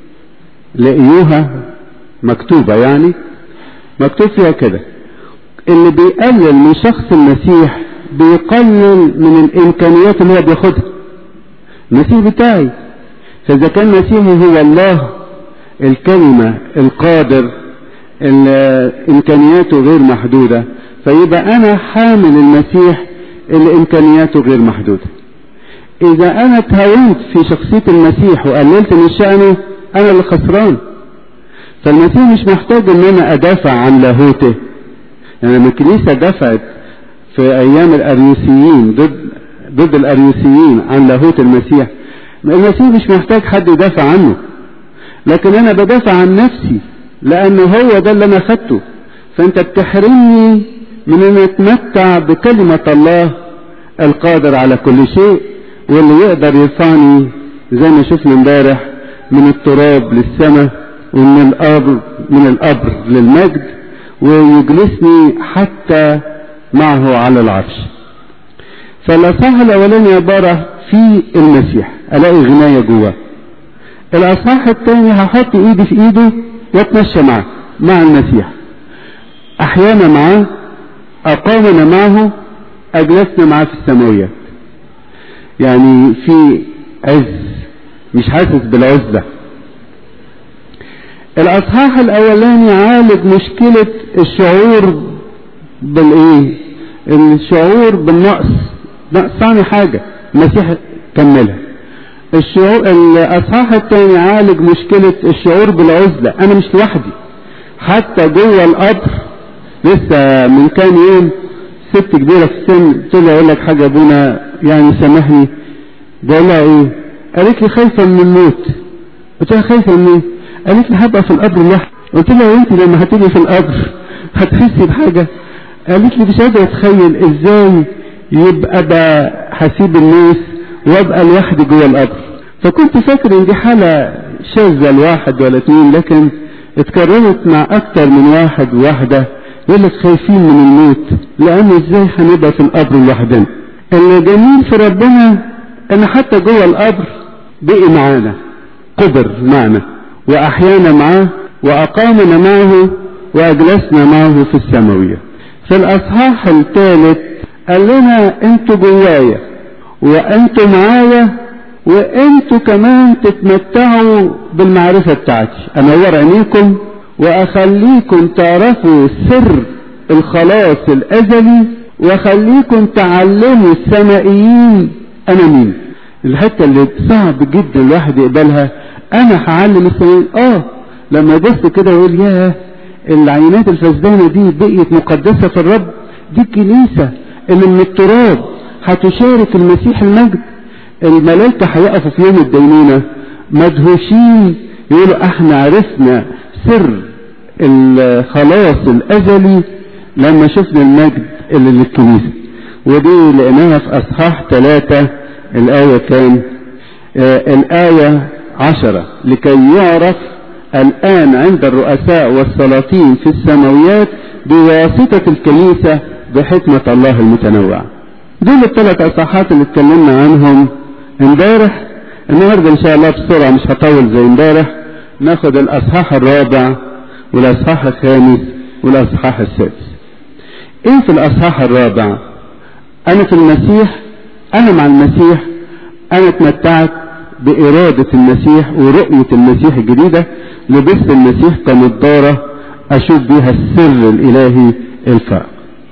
[SPEAKER 1] لقيوها مكتوبة يعني مكتوب فيها كده اللي بيقلل من شخص المسيح بيقلل من الامكانيات اللي هو بياخدها المسيح بتاعي فاذا كان مسيحي هو الله الكلمة القادر اللي امكانياته غير محدودة فيبقى انا حامل المسيح اللي امكانياته غير محدودة اذا انا اتهاونت في شخصية المسيح وقللت من شأنه انا اللي خسران فالمسيح مش محتاج ان انا ادافع عن لاهوته يعني لما الكنيسة دفعت في ايام الاريوسيين ضد ضد الاريوسيين عن لاهوت المسيح المسيح مش محتاج حد يدافع عنه لكن انا بدافع عن نفسي لانه هو ده اللي انا خدته فانت بتحرمني من ان اتمتع بكلمة الله القادر على كل شيء واللي يقدر يرفعني زي ما شفنا امبارح من التراب للسماء ومن القبر من القبر للمجد ويجلسني حتى معه على العرش فالاصحاح الاولاني عبارة في المسيح الاقي غناية جواه الاصحاح الثاني هحط ايدي في ايده واتمشى معاه مع المسيح احيانا معاه اقامنا معه اجلسنا معاه في السماويات يعني في عز مش حاسس بالعزة الاصحاح الاولاني عالج مشكلة الشعور بالايه الشعور بالنقص نقصاني حاجة المسيح كملها الشعور الاصحاح الثاني عالج مشكلة الشعور بالعزلة انا مش لوحدي حتى جوه القبر لسه من كام يوم ست كبيرة في السن طلع يقول لك حاجة ابونا يعني سامحني بقول لها ايه قالت لي خايفة من الموت قلت لها خايفة من ايه قالت لي هبقى في القبر لوحدي قلت لها انت لما هتيجي في القبر هتحسي بحاجة قالت لي مش قادرة اتخيل ازاي يبقى بقى هسيب الناس وابقى لوحدي جوه القبر فكنت فاكر ان دي حالة شاذة لواحد ولا اتنين لكن اتكررت مع اكتر من واحد وواحدة يقول لك خايفين من الموت لان ازاي هنبقى في القبر لوحدنا الجميل في ربنا ان حتى جوه القبر بقي معانا قبر معنا واحيانا معاه واقامنا معه واجلسنا معه في السماويه في الاصحاح الثالث قال لنا انتوا جوايا وانتوا معايا وانتوا كمان تتمتعوا بالمعرفة بتاعتي انور عينيكم واخليكم تعرفوا سر الخلاص الازلي واخليكم تعلموا السمائيين انا مين الحتة اللي صعب جدا الواحد يقبلها انا هعلم السمائيين اه لما يبص كده يقول ياه العينات الفسدانة دي بقيت مقدسة في الرب دي الكنيسة اللي من التراب هتشارك المسيح المجد الملائكة هيقفوا في يوم الدينونة مدهوشين يقولوا احنا عرفنا سر الخلاص الازلي لما شفنا المجد اللي للكنيسة ودي لقيناها في اصحاح ثلاثة الاية كام آه الاية عشرة لكي يعرف الان عند الرؤساء والسلاطين في السماويات بواسطة الكنيسة بحكمة الله المتنوعة دول الثلاث اصحاحات اللي اتكلمنا عنهم امبارح النهارده ان شاء الله بسرعه مش هطول زي امبارح ناخد الاصحاح الرابع والاصحاح الخامس والاصحاح السادس ايه في الاصحاح الرابع انا في المسيح انا مع المسيح انا اتمتعت بإرادة المسيح ورؤية المسيح الجديدة لبست المسيح كنضارة أشوف بيها السر الإلهي الفائق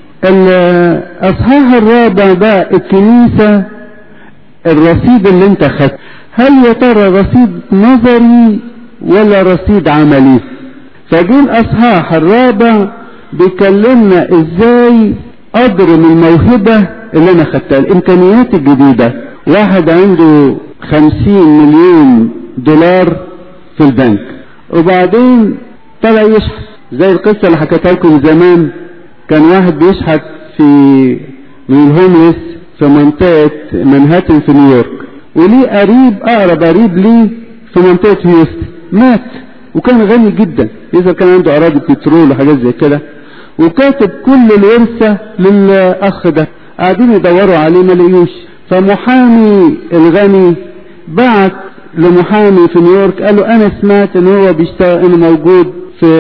[SPEAKER 1] الأصحاح الرابع بقى الكنيسة الرصيد اللي انت خدته هل يا ترى رصيد نظري ولا رصيد عملي فجه الاصحاح الرابع بيكلمنا ازاي اضرم الموهبة اللي انا خدتها الامكانيات الجديدة واحد عنده خمسين مليون دولار في البنك وبعدين طلع يشحت زي القصة اللي حكيتها لكم زمان كان واحد بيشحت في من الهوملس في منطقة منهاتن في نيويورك وليه قريب اقرب قريب ليه في منطقة هيوستن مات وكان غني جدا اذا كان عنده اراضي بترول وحاجات زي كده وكاتب كل الورثة للاخ ده قاعدين يدوروا عليه ما لقيوش فمحامي الغني بعت لمحامي في نيويورك قال له انا سمعت ان هو بيشتغل انه موجود في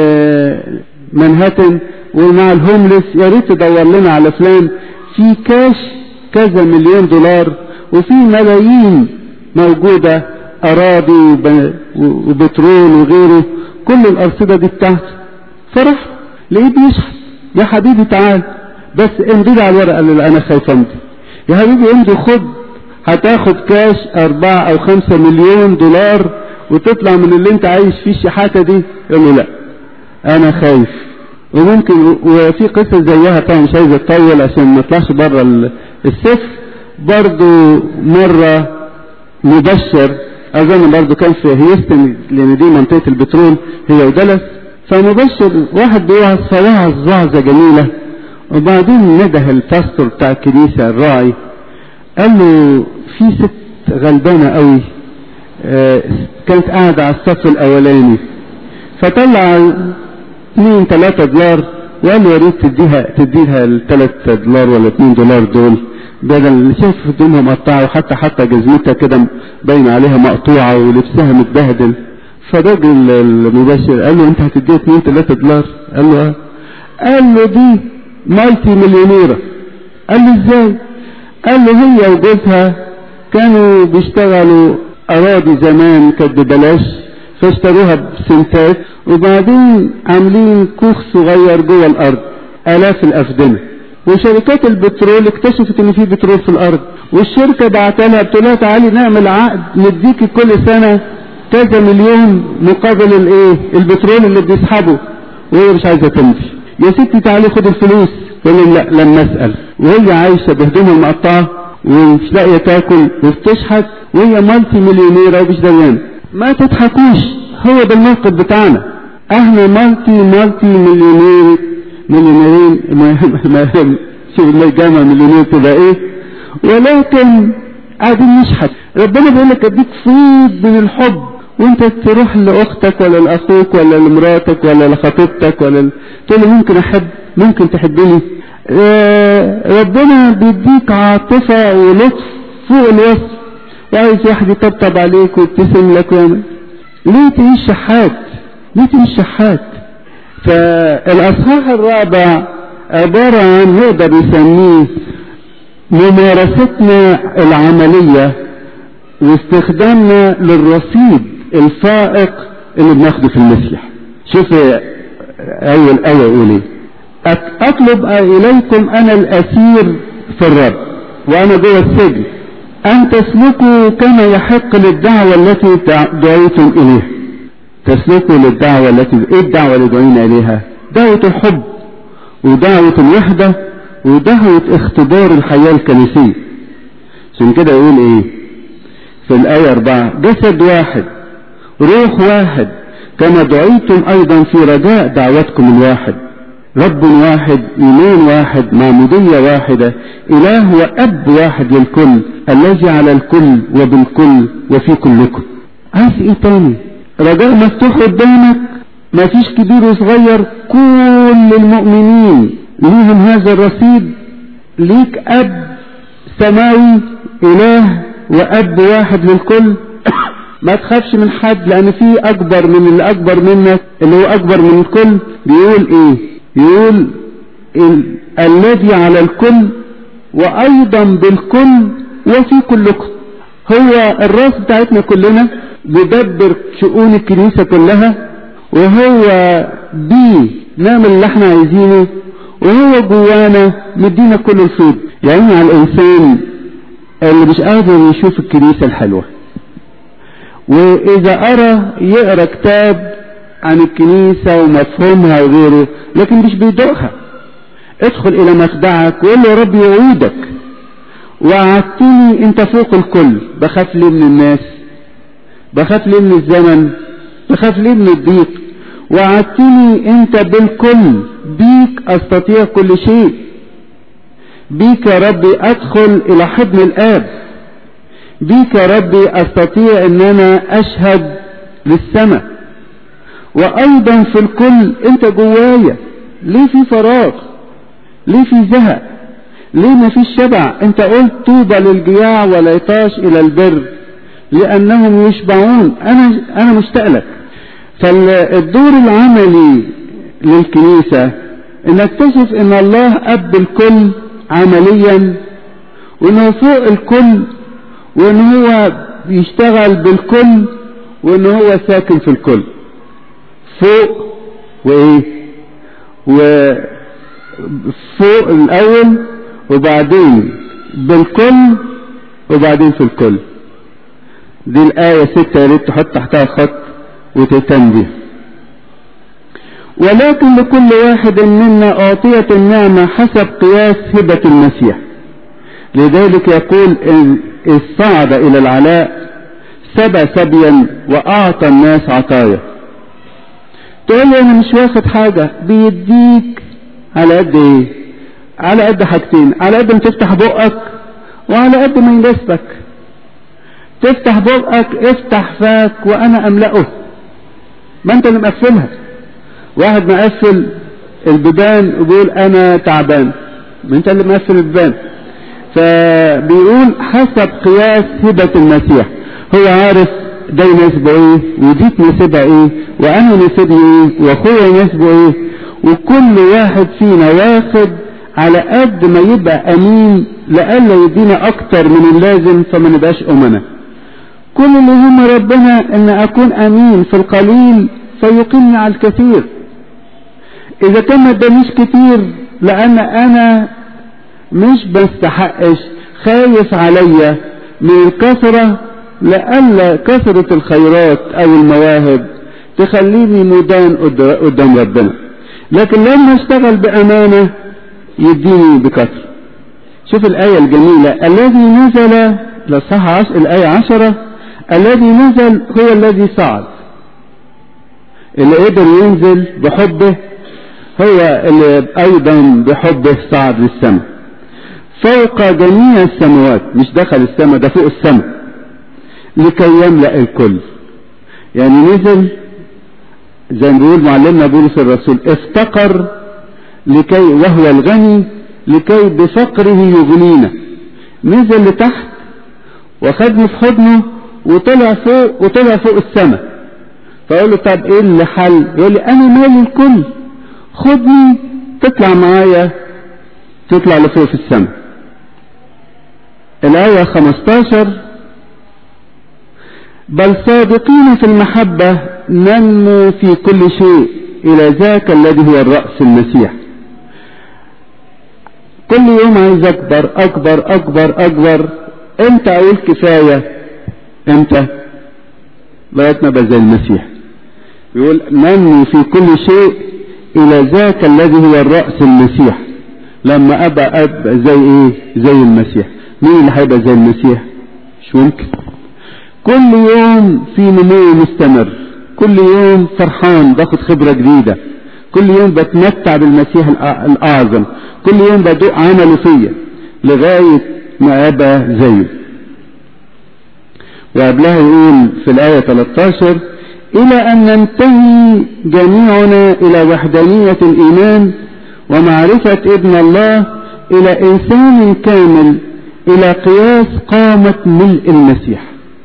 [SPEAKER 1] منهاتن ومع الهوملس يا ريت تدور لنا على فلان في كاش كذا مليون دولار وفي ملايين موجودة أراضي وبترول وغيره كل الأرصدة دي بتاعته فرح لقيه بيشحت يا حبيبي تعال بس امضي على الورقة اللي أنا خايف أمضي يا حبيبي امضي خد هتاخد كاش أربعة أو خمسة مليون دولار وتطلع من اللي أنت عايش فيه الشحاتة دي يقول له لا أنا خايف وممكن وفي قصة زيها طبعا مش عايز اطول عشان ما اطلعش بره السفر برضو مرة مبشر اظن برضو كان في هيوستن لان دي منطقة البترول هي ودلس فمبشر واحد بيوعظ فوعظ وعظة جميلة وبعدين نده الباستور بتاع الكنيسة الراعي قال له في ست غلبانة قوي آه كانت قاعدة على الصف الاولاني فطلع اثنين ثلاثة دولار وقال له يا ريت تديها تديها الثلاث دولار ولا اثنين دولار دول بدل اللي شايف هدومها مقطعة وحتى حتى جزمتها كده باين عليها مقطوعة ولبسها متبهدل فالراجل المباشر قال له انت هتديها اثنين ثلاثة دولار قال له اه قال له دي مالتي مليونيرة قال له ازاي قال له هي وجوزها كانوا بيشتغلوا اراضي زمان كانت ببلاش فاشتروها بسنتات وبعدين عاملين كوخ صغير جوه الارض الاف الافدنه وشركات البترول اكتشفت ان في بترول في الارض والشركه بعت لها بتقول لها تعالي نعمل عقد نديكي كل سنه كذا مليون مقابل الايه البترول اللي بنسحبه وهي مش عايزه تمشي يا ستي تعالي خد الفلوس تقول لا لما اسال وهي عايشه بهدومها المقطعه ومش لاقيه تاكل وبتشحت وهي مالتي مليونيره ومش دريانه ما تضحكوش هو ده الموقف بتاعنا احنا مالتي مالتي مليونير مليونيرين شوف الجامعة مليونير تبقى ايه ولكن قاعدين نشحت ربنا بيقول لك اديك فيض من الحب وانت تروح لاختك ولا لاخوك ولا لمراتك ولا لخطيبتك ولا تقول له ممكن احب ممكن تحبني آه ربنا بيديك عاطفة ولطف فوق الوصف وعايز واحد يطبطب عليك ويبتسم لك ويعمل ليه تعيش شحات ليه تعيش شحات فالاصحاح الرابع عبارة عن نقدر نسميه ممارستنا العملية واستخدامنا للرصيد الفائق اللي بناخده في المسيح شوف اول آية يقول ايه اطلب اليكم انا الاسير في الرب وانا جوه السجن ان تسلكوا كما يحق للدعوة التي دعيتم اليها تسلكوا للدعوة التي ايه الدعوة اللي دعينا اليها دعوة الحب ودعوة الوحدة ودعوة اختبار الحياة الكنسية عشان كده يقول ايه في الآية أربعة جسد واحد روح واحد كما دعيتم أيضا في رجاء دعوتكم الواحد رب واحد إيمان واحد معمودية واحدة إله وأب واحد للكل الذي على الكل وبالكل وفي كلكم عايز إيه تاني رجاء مفتوح قدامك ما فيش كبير وصغير كل المؤمنين ليهم هذا الرصيد ليك أب سماوي إله وأب واحد للكل ما تخافش من حد لأن في أكبر من اللي أكبر منك اللي هو أكبر من الكل بيقول إيه يقول ال... الذي على الكل وأيضا بالكل وفي كلكم هو الراس بتاعتنا كلنا بيدبر شؤون الكنيسة كلها وهو بيه نعمل اللي احنا عايزينه وهو جوانا مدينا كل الفيض يعني على الإنسان اللي مش قادر يشوف الكنيسة الحلوة وإذا أرى يقرأ كتاب عن الكنيسة ومفهومها وغيره لكن مش بيدوقها ادخل إلى مخدعك وقول له يا رب يعودك وعدتني انت فوق الكل بخاف ليه من الناس بخاف ليه من الزمن بخاف ليه من الضيق وعدتني انت بالكل بيك استطيع كل شيء بيك يا ربي ادخل الى حضن الاب بيك يا ربي استطيع ان انا اشهد للسماء وايضا في الكل انت جوايا ليه في فراغ ليه في زهق ليه ما فيش شبع انت قلت طوبى للجياع والعطاش الى البر لانهم يشبعون انا انا مشتاق لك فالدور العملي للكنيسة ان نكتشف ان الله اب الكل عمليا وانه فوق الكل وان هو بيشتغل بالكل وان هو ساكن في الكل فوق وايه وفوق الاول وبعدين بالكل وبعدين في الكل دي الآية ستة يا ريت تحط تحتها خط وتهتم بيها ولكن لكل واحد منا أعطية النعمة حسب قياس هبة المسيح لذلك يقول إذ صعد إلى العلاء سبى سبيا وأعطى الناس عطايا تقول لي أنا مش واخد حاجة بيديك على قد إيه على قد حاجتين على قد ما تفتح بقك وعلى قد ما يناسبك تفتح بقك افتح فاك وأنا أملأه ما أنت اللي مقفلها واحد مقفل البيبان وبيقول أنا تعبان ما أنت اللي مقفل البيبان فبيقول حسب قياس هبة المسيح هو عارف ده يناسبه ايه ودي تناسبها ايه وانا يناسبني ايه واخويا يناسبه ايه وكل واحد فينا واخد على قد ما يبقى امين لألا يدينا اكتر من اللازم فما نبقاش امنا كل اللي هم ربنا ان اكون امين في القليل فيقيمني على الكثير اذا كان ما ادانيش كتير لان انا مش بستحقش خايف عليا من الكثرة لألا كثرة الخيرات أو المواهب تخليني مدان قدام ربنا لكن لما اشتغل بأمانة يديني بكثرة شوف الآية الجميلة الذي نزل لصح عش... الآية عشرة الذي نزل هو الذي صعد اللي قدر ينزل بحبه هو اللي أيضا بحبه صعد للسماء فوق جميع السماوات مش دخل السماء ده فوق السماء لكي يملأ الكل يعني نزل زي ما بيقول معلمنا بولس الرسول افتقر لكي وهو الغني لكي بفقره يغنينا نزل لتحت واخدني في حضنه وطلع فوق وطلع فوق السماء فاقول له طب ايه اللي حل يقول لي انا مالي الكل خدني تطلع معايا تطلع لفوق في السماء الآية 15 بل صادقين في المحبة ننمو في كل شيء إلى ذاك الذي هو الرأس المسيح كل يوم عايز أكبر أكبر أكبر أكبر امتى أقول كفاية امتى لغاية ما زي المسيح يقول ننمو في كل شيء إلى ذاك الذي هو الرأس المسيح لما أبقى أبقى زي إيه زي المسيح مين اللي هيبقى زي المسيح مش ممكن كل يوم في نمو مستمر كل يوم فرحان باخد خبرة جديدة كل يوم بتمتع بالمسيح الأعظم كل يوم بدوق عمله فيا لغاية ما أبقى زيه وقبلها يقول في الآية 13 إلى أن ننتهي جميعنا إلى وحدانية الإيمان ومعرفة ابن الله إلى إنسان كامل إلى قياس قامة ملء المسيح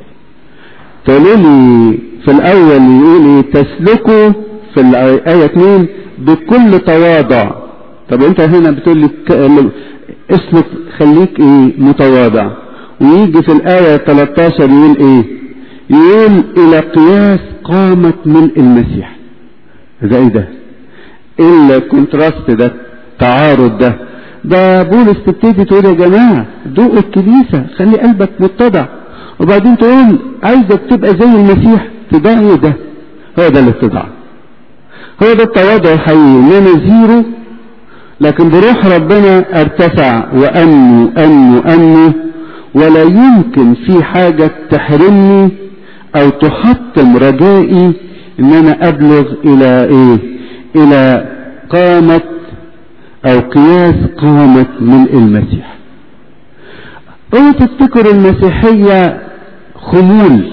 [SPEAKER 1] تقولوا لي في الأول يقول إيه تسلكوا في الآية 2 بكل تواضع طب أنت هنا بتقول لي اسلك خليك إيه متواضع ويجي في الآية 13 يقول إيه يقول إلى قياس قامة ملء المسيح ده إيه ده إيه الكونتراست ده التعارض ده ده بولس تبتدي تقول يا جماعة دوق الكنيسة خلي قلبك متضع وبعدين تقول عايزك تبقى زي المسيح تبقى ايه ده هو ده الاتضاع هو ده التواضع الحقيقي ان انا زيرو لكن بروح ربنا ارتفع وانمو انمو انمو ولا يمكن في حاجة تحرمني او تحطم رجائي ان انا ابلغ الى ايه الى قامة او قياس قامة ملء المسيح اوعوا تفتكروا المسيحية خمول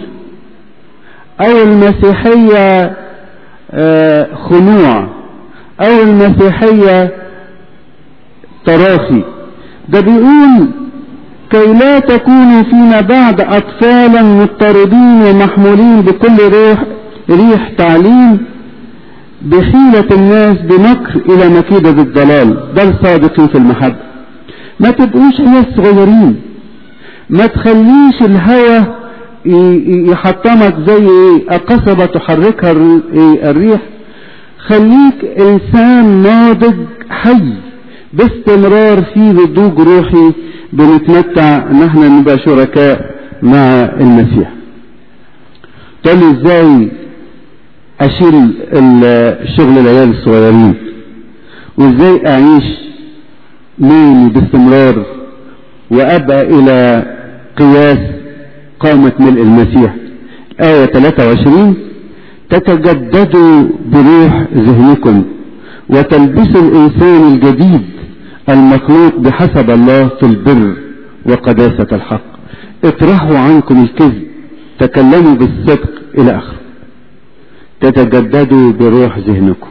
[SPEAKER 1] او المسيحية آه خنوع او المسيحية تراخي ده بيقول كي لا تكونوا فيما بعد اطفالا مضطردين ومحمولين بكل روح ريح تعليم بحيلة الناس بمكر الى مكيدة الضلال بل صادقين في المحبة ما تبقوش ناس صغيرين ما تخليش الهوى يحطمك زي قصبة تحركها الريح خليك انسان ناضج حي باستمرار في نضوج روحي بنتمتع ان احنا نبقى شركاء مع المسيح تقول لي ازاي اشيل الشغل العيال الصغيرين وازاي اعيش نومي باستمرار وابقى الى قياس قامة ملء المسيح آية 23 تتجددوا بروح ذهنكم وتلبسوا الإنسان الجديد المخلوق بحسب الله في البر وقداسة الحق اطرحوا عنكم الكذب تكلموا بالصدق إلى آخره تتجددوا بروح ذهنكم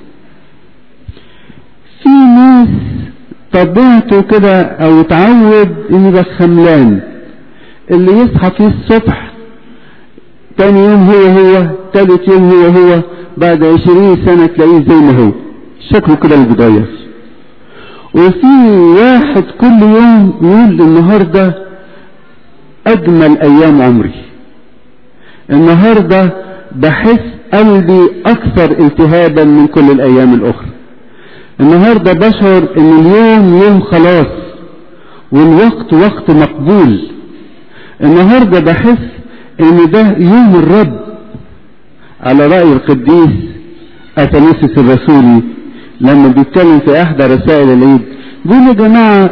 [SPEAKER 1] في ناس طبيعته كده او اتعود ان يبقى خملان اللي يصحى فيه الصبح تاني يوم هو هو تالت يوم هو هو بعد عشرين سنة تلاقيه زي ما هو شكله كده اللي بيتغير وفي واحد كل يوم يقول النهاردة أجمل أيام عمري النهاردة بحس قلبي أكثر التهابا من كل الأيام الأخرى النهاردة بشعر ان اليوم يوم خلاص والوقت وقت مقبول النهاردة بحس ان ده يوم الرب على رأي القديس اثنيسس الرسولي لما بيتكلم في احدى رسائل العيد بيقول يا جماعة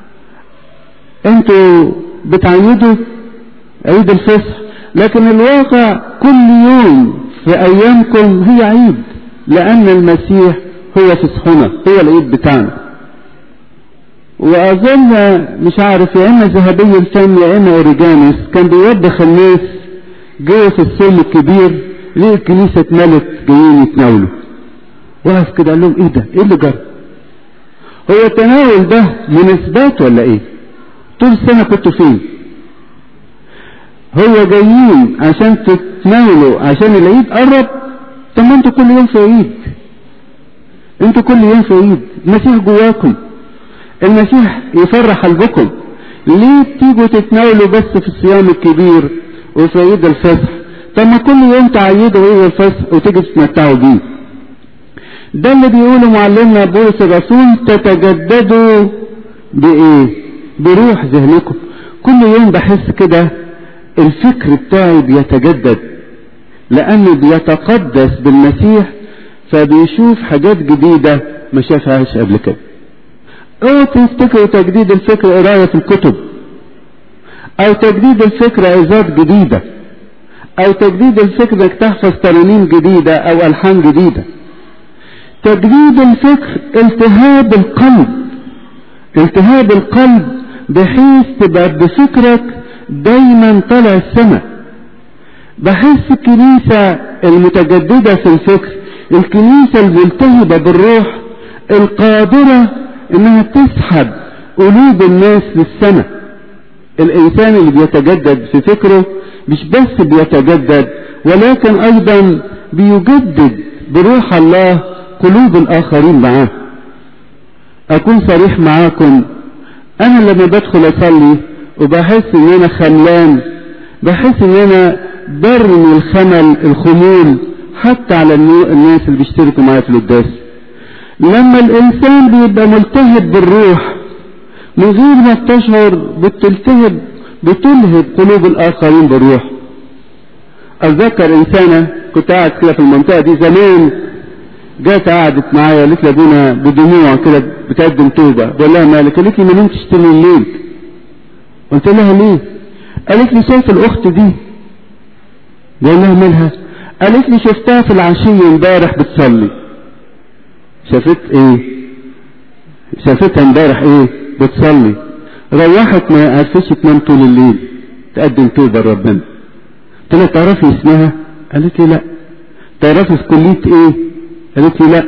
[SPEAKER 1] انتوا بتعيدوا عيد الفصح لكن الواقع كل يوم في ايامكم هي عيد لان المسيح هو فصحنا هو العيد بتاعنا واظن مش عارف يا اما ذهبي الفم يا اما اوريجانوس كان بيوبخ الناس جوه في السن الكبير ليه الكنيسة اتملت جايين يتناولوا وقف كده قال لهم ايه ده ايه اللي جرى هو التناول ده مناسبات ولا ايه طول السنة كنتوا فين هو جايين عشان تتناولوا عشان العيد قرب طب ما انتوا كل يوم في عيد انتوا كل يوم في عيد المسيح جواكم المسيح يفرح قلبكم ليه بتيجوا تتناولوا بس في الصيام الكبير وفي عيد الفصح طب ما كل يوم تعيدوا عيد الفصح وتيجوا تتمتعوا بيه ده اللي بيقوله معلمنا بولس الرسول تتجددوا بايه بروح ذهنكم كل يوم بحس كده الفكر بتاعي بيتجدد لانه بيتقدس بالمسيح فبيشوف حاجات جديدة ما شافهاش قبل كده اوعوا تفتكروا تجديد الفكر قراية في الكتب او تجديد الفكر عظات جديدة او تجديد الفكر انك تحفظ ترانيم جديدة او الحان جديدة تجديد الفكر التهاب القلب التهاب القلب بحيث تبقى بفكرك دايما طالع السماء بحس الكنيسة المتجددة في الفكر الكنيسة الملتهبة بالروح القادرة انها تسحب قلوب الناس للسماء الانسان اللي بيتجدد في فكره مش بس بيتجدد ولكن ايضا بيجدد بروح الله قلوب الاخرين معاه اكون صريح معاكم انا لما بدخل اصلي وبحس ان انا خملان بحس ان انا برمي الخمل الخمول حتى على الناس اللي بيشتركوا معايا في القداس لما الانسان بيبقى ملتهب بالروح من غير ما تشعر بتلتهب بتلهب قلوب الاخرين بالروح اتذكر انسانة كنت قاعد كده في المنطقة دي زمان جات قعدت معايا قالت لي ابونا بدموع كده بتقدم توبة بقول لها مالك قالت لي ما نمتش طول الليل قلت لها ليه قالت لي شايف الاخت دي بقول لها مالها قالت لي شفتها في العشية امبارح بتصلي شافت ايه شافتها امبارح ايه بتصلي روحت ما عرفتش تنام طول الليل تقدم توبة لربنا قلت لها تعرفي اسمها قالت لي لا تعرفي في كلية ايه قالت لي لا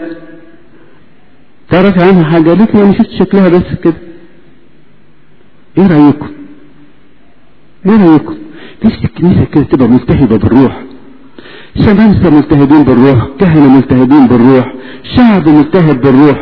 [SPEAKER 1] تعرفي عنها حاجة قالت لي انا شفت شكلها بس كده ايه رأيكم ايه رأيكم نفس الكنيسة كده تبقى ملتهبة بالروح شمامسة ملتهبين بالروح كهنة ملتهبين بالروح شعب ملتهب بالروح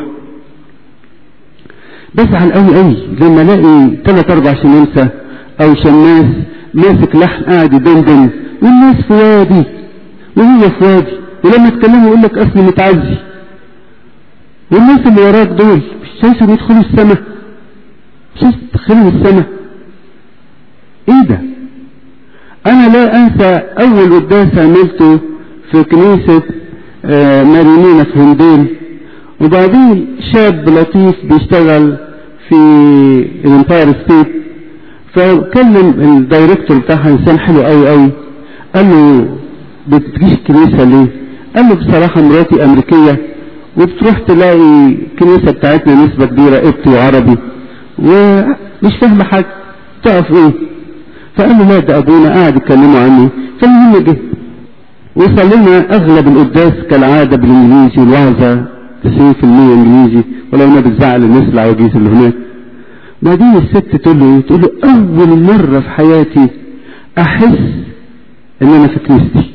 [SPEAKER 1] بزعل قوي قوي لما الاقي ثلاث اربع شمامسة او شماس ماسك لحن قاعد يدندن والناس في وادي وهي في وادي ولما تكلموا يقول لك اصلي متعزي والناس اللي وراك دول مش شايفهم يدخلوا السماء مش شايف يدخلوا السماء ايه ده انا لا انسى اول قداس عملته في كنيسة آه مارينينا في هندول وبعدين شاب لطيف بيشتغل في الامباير ستيت فكلم الدايركتور بتاعها انسان حلو قوي قوي قال له بتجيش الكنيسة ليه قال له بصراحة مراتي امريكية وبتروح تلاقي الكنيسة بتاعتنا نسبة كبيرة قبطي وعربي ومش فاهمة حاجة تقف ايه فقال له لا ده ابونا قاعد يتكلموا عني فالمهم جه وصلينا اغلب القداس كالعادة بالانجليزي والوعظة 90% انجليزي ولو انا بتزعل الناس العواجيز اللي هناك بعدين الست تقول له تقول له اول مرة في حياتي احس ان انا في كنيستي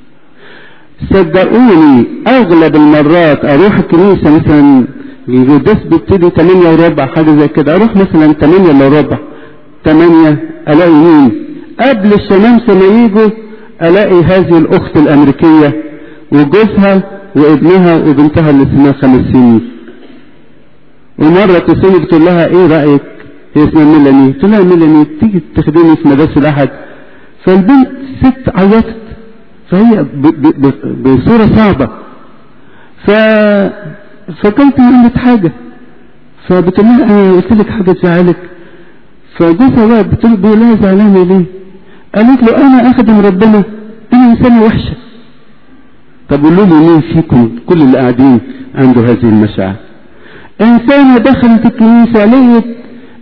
[SPEAKER 1] صدقوني اغلب المرات اروح الكنيسة مثلا القداس بيبتدي 8 وربع حاجة زي كده اروح مثلا 8 الا ربع 8 الاقي مين قبل الشمامسة ما يجوا الاقي هذه الاخت الامريكية وجوزها وابنها وبنتها اللي اسمها خمس سنين ومرة تسوني بتقول لها ايه رأيك هي اسمها ميلاني تقول لها ميلاني تيجي تخدمي في مدرسة الاحد فالبنت ست عيطت فهي ب ب ب بصورة صعبة ف فكنت عملت حاجة فبتقول لها انا قلت لك حاجة تزعلك فجوزها بقى بتقول بيقول لها زعلانة ليه قالت له انا اخدم ربنا انا انسانة وحشة طب قولوا لي مين فيكم كل اللي قاعدين عنده هذه المشاعر انسانة دخلت الكنيسة لقيت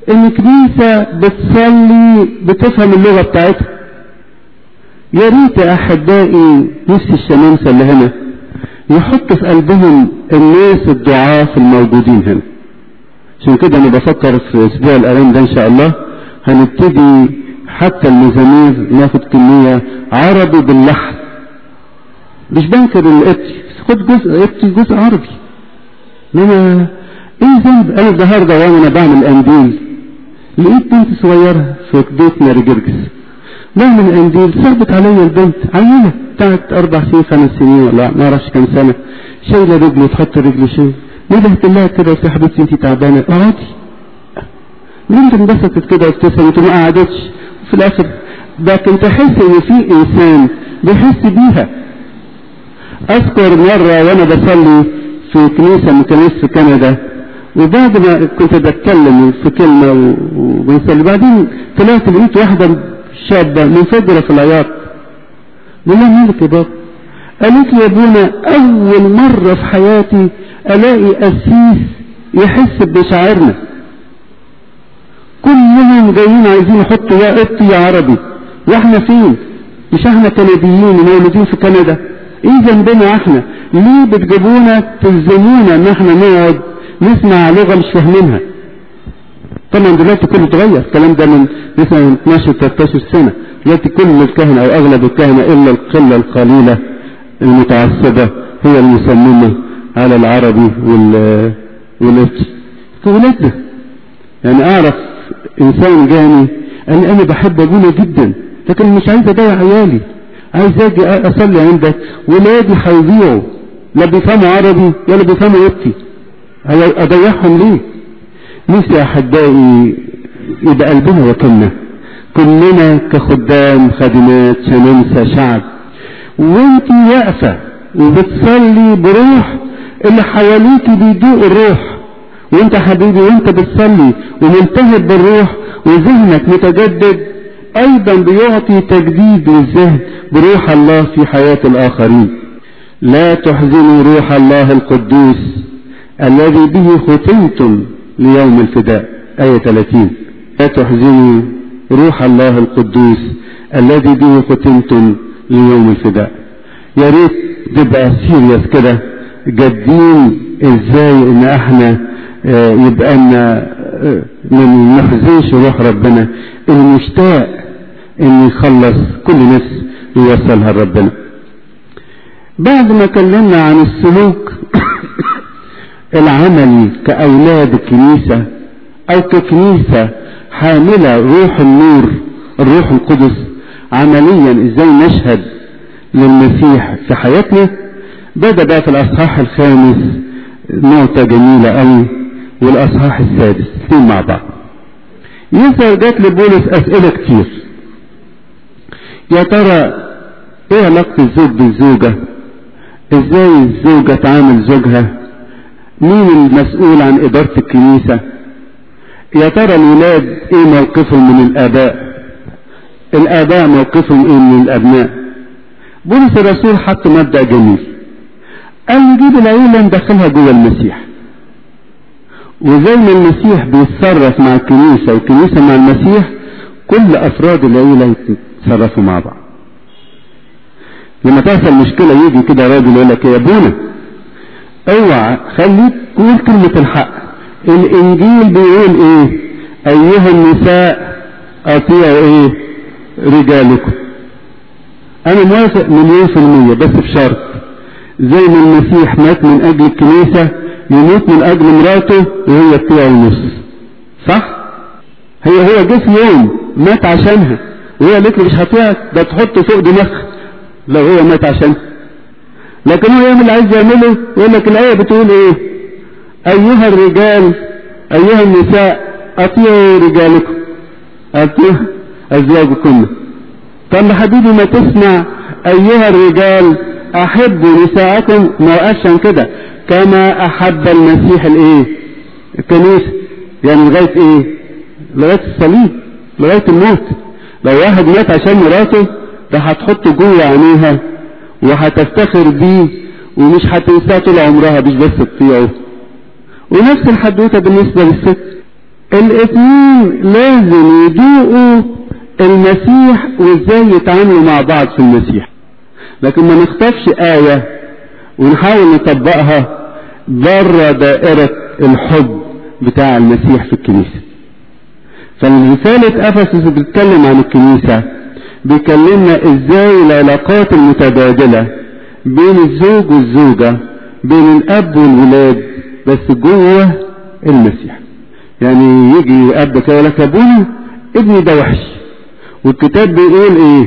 [SPEAKER 1] ان كنيسة بتصلي بتفهم اللغة بتاعتها يا ريت يا احبائي نفس الشمامسة اللي هنا يحط في قلبهم الناس الضعاف الموجودين هنا عشان كده انا بفكر في اسبوع الالام ده ان شاء الله هنبتدي حتى المزامير ناخد كمية عربي باللحن مش بنكر القبطي خد جزء قبطي جزء عربي انما ايه ذنب انا النهارده وانا بعمل قنديل لقيت بنت صغيرة في بيت ماري جرجس بعمل قنديل صعبت عليا البنت عينة بتاعت اربع سنين خمس سنين ولا ما اعرفش كام سنة شايلة رجلي تحط رجلي شيء ندهت لها كده يا حبيبتي انت تعبانة اقعدي بنت انبسطت كده وابتسمت وما قعدتش وفي الاخر لكن تحس ان في انسان بيحس بيها اذكر مرة وانا بصلي في كنيسة من كنائس في كندا وبعد ما كنت بتكلم في كلمة وبنصلي بعدين طلعت لقيت واحدة شابة منفجرة في العياط بقول لها مالك يا بابا قالت لي يا ابونا اول مرة في حياتي الاقي قسيس يحس بمشاعرنا كلهم جايين عايزين يحطوا يا قبطي يا عربي واحنا فين مش احنا كنديين ومولودين في كندا ايه ذنبنا احنا ليه بتجيبونا تلزمونا ان احنا نقعد نسمع لغة مش فاهمينها طبعا دلوقتي كله اتغير الكلام ده من مثلا 12 13 سنة دلوقتي كل الكهنة او اغلب الكهنة الا القلة القليلة المتعصبة هي المصممة على العربي وال والقبطي ولادنا يعني اعرف انسان جاني قال لي انا بحب ابونا جدا لكن مش عايز اضيع عيالي عايز اجي اصلي عندك ولادي هيضيعوا لا بيفهموا عربي ولا بيفهموا قبطي اضيعهم ليه نفسي احبائي يبقى قلبنا وكلنا كلنا كخدام خادمات شمامسة شعب وانت واقفة وبتصلي بروح اللي حواليك بيدوق الروح وانت حبيبي وانت بتصلي وملتهب بالروح وذهنك متجدد ايضا بيعطي تجديد للذهن بروح الله في حياة الاخرين لا تحزنوا روح الله القدوس الذي به ختمتم ليوم الفداء آية 30 لا تحزنوا روح الله القدوس الذي به ختمتم ليوم الفداء يا ريت تبقى سيريس كده جادين ازاي ان احنا اه يبقى لنا اه ما نحزنش روح ربنا المشتاق ان يخلص كل نفس يوصلها لربنا بعد ما كلمنا عن السلوك العملي كأولاد الكنيسة أو ككنيسة حاملة روح النور الروح القدس عمليا ازاي نشهد للمسيح في حياتنا بدأ بقى في الأصحاح الخامس نقطة جميلة قوي والأصحاح السادس الاثنين مع بعض يسأل جات لبولس أسئلة كتير يا ترى ايه علاقة الزوج بالزوجة ازاي الزوجة تعامل زوجها مين المسؤول عن إدارة الكنيسة يا ترى الولاد ايه موقفهم من الآباء الآباء موقفهم ايه من الأبناء بولس الرسول حط مبدأ جميل قال نجيب العيلة ندخلها جوه المسيح وزي ما المسيح بيتصرف مع الكنيسة والكنيسة مع المسيح كل أفراد العيلة يتصرفوا مع بعض لما تحصل مشكلة يجي كده راجل يقول لك يا ابونا اوعى خليك تقول كلمة الحق الانجيل بيقول ايه ايها النساء اطيعوا ايه رجالكم انا موافق مليون في المية بس بشرط زي ما المسيح مات من اجل الكنيسة يموت من اجل مراته وهي تطيع النص صح هي هو جه في يوم مات عشانها وهي قالت له مش هطيعك ده تحطه فوق دماغها لو هو مات عشانها لكن هو يعمل اللي عايز يعمله يقول لك الآية بتقول ايه أيها الرجال أيها النساء أطيعوا رجالكم أطيعوا أزواجكم طب حبيبي ما تسمع أيها الرجال أحبوا نساءكم ما وقفش كده كما أحب المسيح الإيه الكنيسة يعني لغاية إيه لغاية الصليب لغاية الموت لو واحد مات عشان مراته ده هتحطه جوه عينيها وهتفتخر بيه ومش هتنساه طول عمرها مش بس تطيعه ونفس الحدوته بالنسبة للست الاثنين لازم يدوقوا المسيح وازاي يتعاملوا مع بعض في المسيح لكن ما نخطفش آية ونحاول نطبقها بره دائرة الحب بتاع المسيح في الكنيسة فالرسالة أفسس بتتكلم عن الكنيسة بيكلمنا ازاي العلاقات المتبادلة بين الزوج والزوجة بين الأب والولاد بس جوه المسيح يعني يجي أب كده يقول لك يا ابونا ابني ده وحش والكتاب بيقول ايه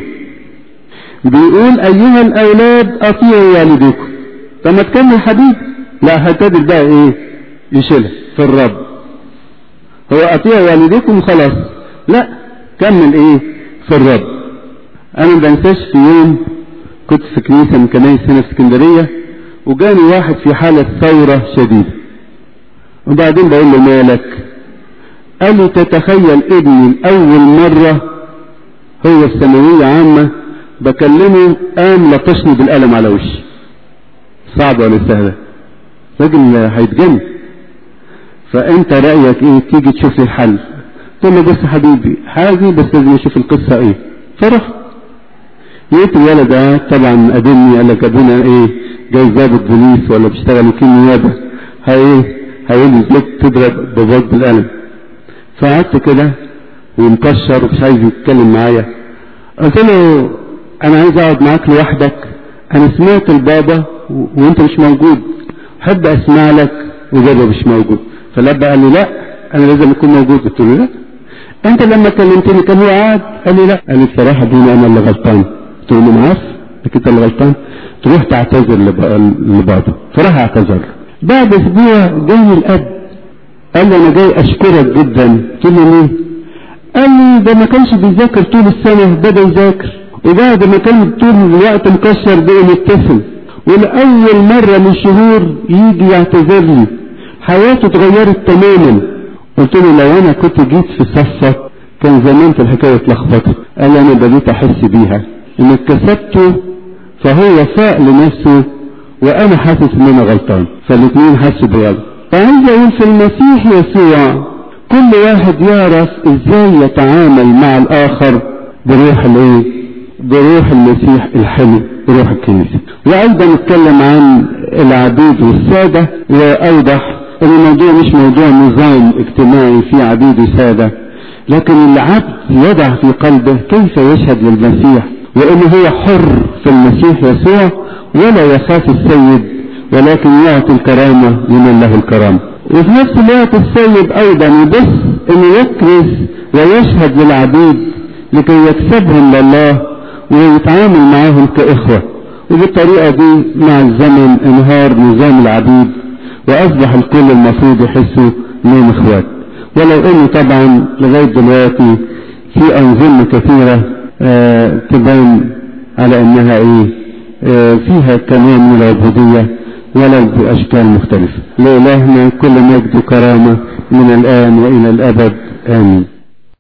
[SPEAKER 1] بيقول ايها الاولاد اطيعوا والديكم طب ما تكمل حبيبي لا هتدل بقى ايه يشيلها في الرب هو اطيعوا والديكم خلاص لا كمل ايه في الرب انا ما بنساش في يوم كنت في كنيسة من كنايس هنا في اسكندرية وجاني واحد في حالة ثورة شديدة وبعدين بقول له مالك قال لي تتخيل ابني لأول مرة هو في ثانوية عامة بكلمه قام لطشني بالقلم على وشي صعب ولا سهلة راجل هيتجن فانت رأيك ايه تيجي تشوف لي الحل قلت له بص حبيبي حاجي بس لازم اشوف القصة ايه فرحت لقيت الولد ده طبعا قابلني قال لك ابونا ايه جاي ضابط بوليس ولا بيشتغل وكيل نيابه هي هيقول لي ازاي تضرب باباك بالقلم فقعدت كده ومكشر ومش عايز يتكلم معايا قلت له انا عايز اقعد معاك لوحدك انا سمعت البابا و... وانت مش موجود احب اسمع لك وبابا مش موجود فالاب قال لي لا انا لازم اكون موجود قلت له لا انت لما كلمتني كان هو قاعد قال لي لا قال لي بصراحه دي انا اللي غلطان قلت له انا عارف انك انت اللي غلطان تروح تعتذر لبابا فراح اعتذر بعد اسبوع جاني الاب قال لي انا جاي اشكرك جدا قلت له ليه قال لي ده ما كانش بيذاكر طول السنه بدا يذاكر وبعد ما كان طول الوقت مكشر بقى يتصل ولاول مره من شهور يجي يعتذر لي حياته اتغيرت تماما قلت له لو انا كنت جيت في صفك كان زمان في الحكايه اتلخبطت قال لي انا بديت احس بيها انك كسبته فهو فاق لنفسه وانا حاسس ان انا غلطان فالاثنين حسوا بغلط فعايز اقول في المسيح يسوع كل واحد يعرف ازاي يتعامل مع الاخر بروح الايه بروح المسيح الحلو بروح الكنيسة وايضا نتكلم عن العبيد والسادة واوضح ان الموضوع مش موضوع نظام اجتماعي فيه عبيد وسادة لكن العبد يضع في قلبه كيف يشهد للمسيح وانه هو حر في المسيح يسوع ولا يخاف السيد ولكن يعطي الكرامة لمن له الكرامة وفي نفس الوقت السيد ايضا يبص انه يكرز ويشهد للعبيد لكي يكسبهم لله ويتعامل معهم كإخوة وبالطريقة دي مع الزمن انهار نظام العبيد واصبح الكل المفروض يحسوا انهم اخوات ولو انه طبعا لغاية دلوقتي في انظمة كثيرة آه تبان على انها ايه آه فيها كمان من العبودية ولو باشكال مختلفة لإلهنا كل مجد وكرامة من الان والى الابد امين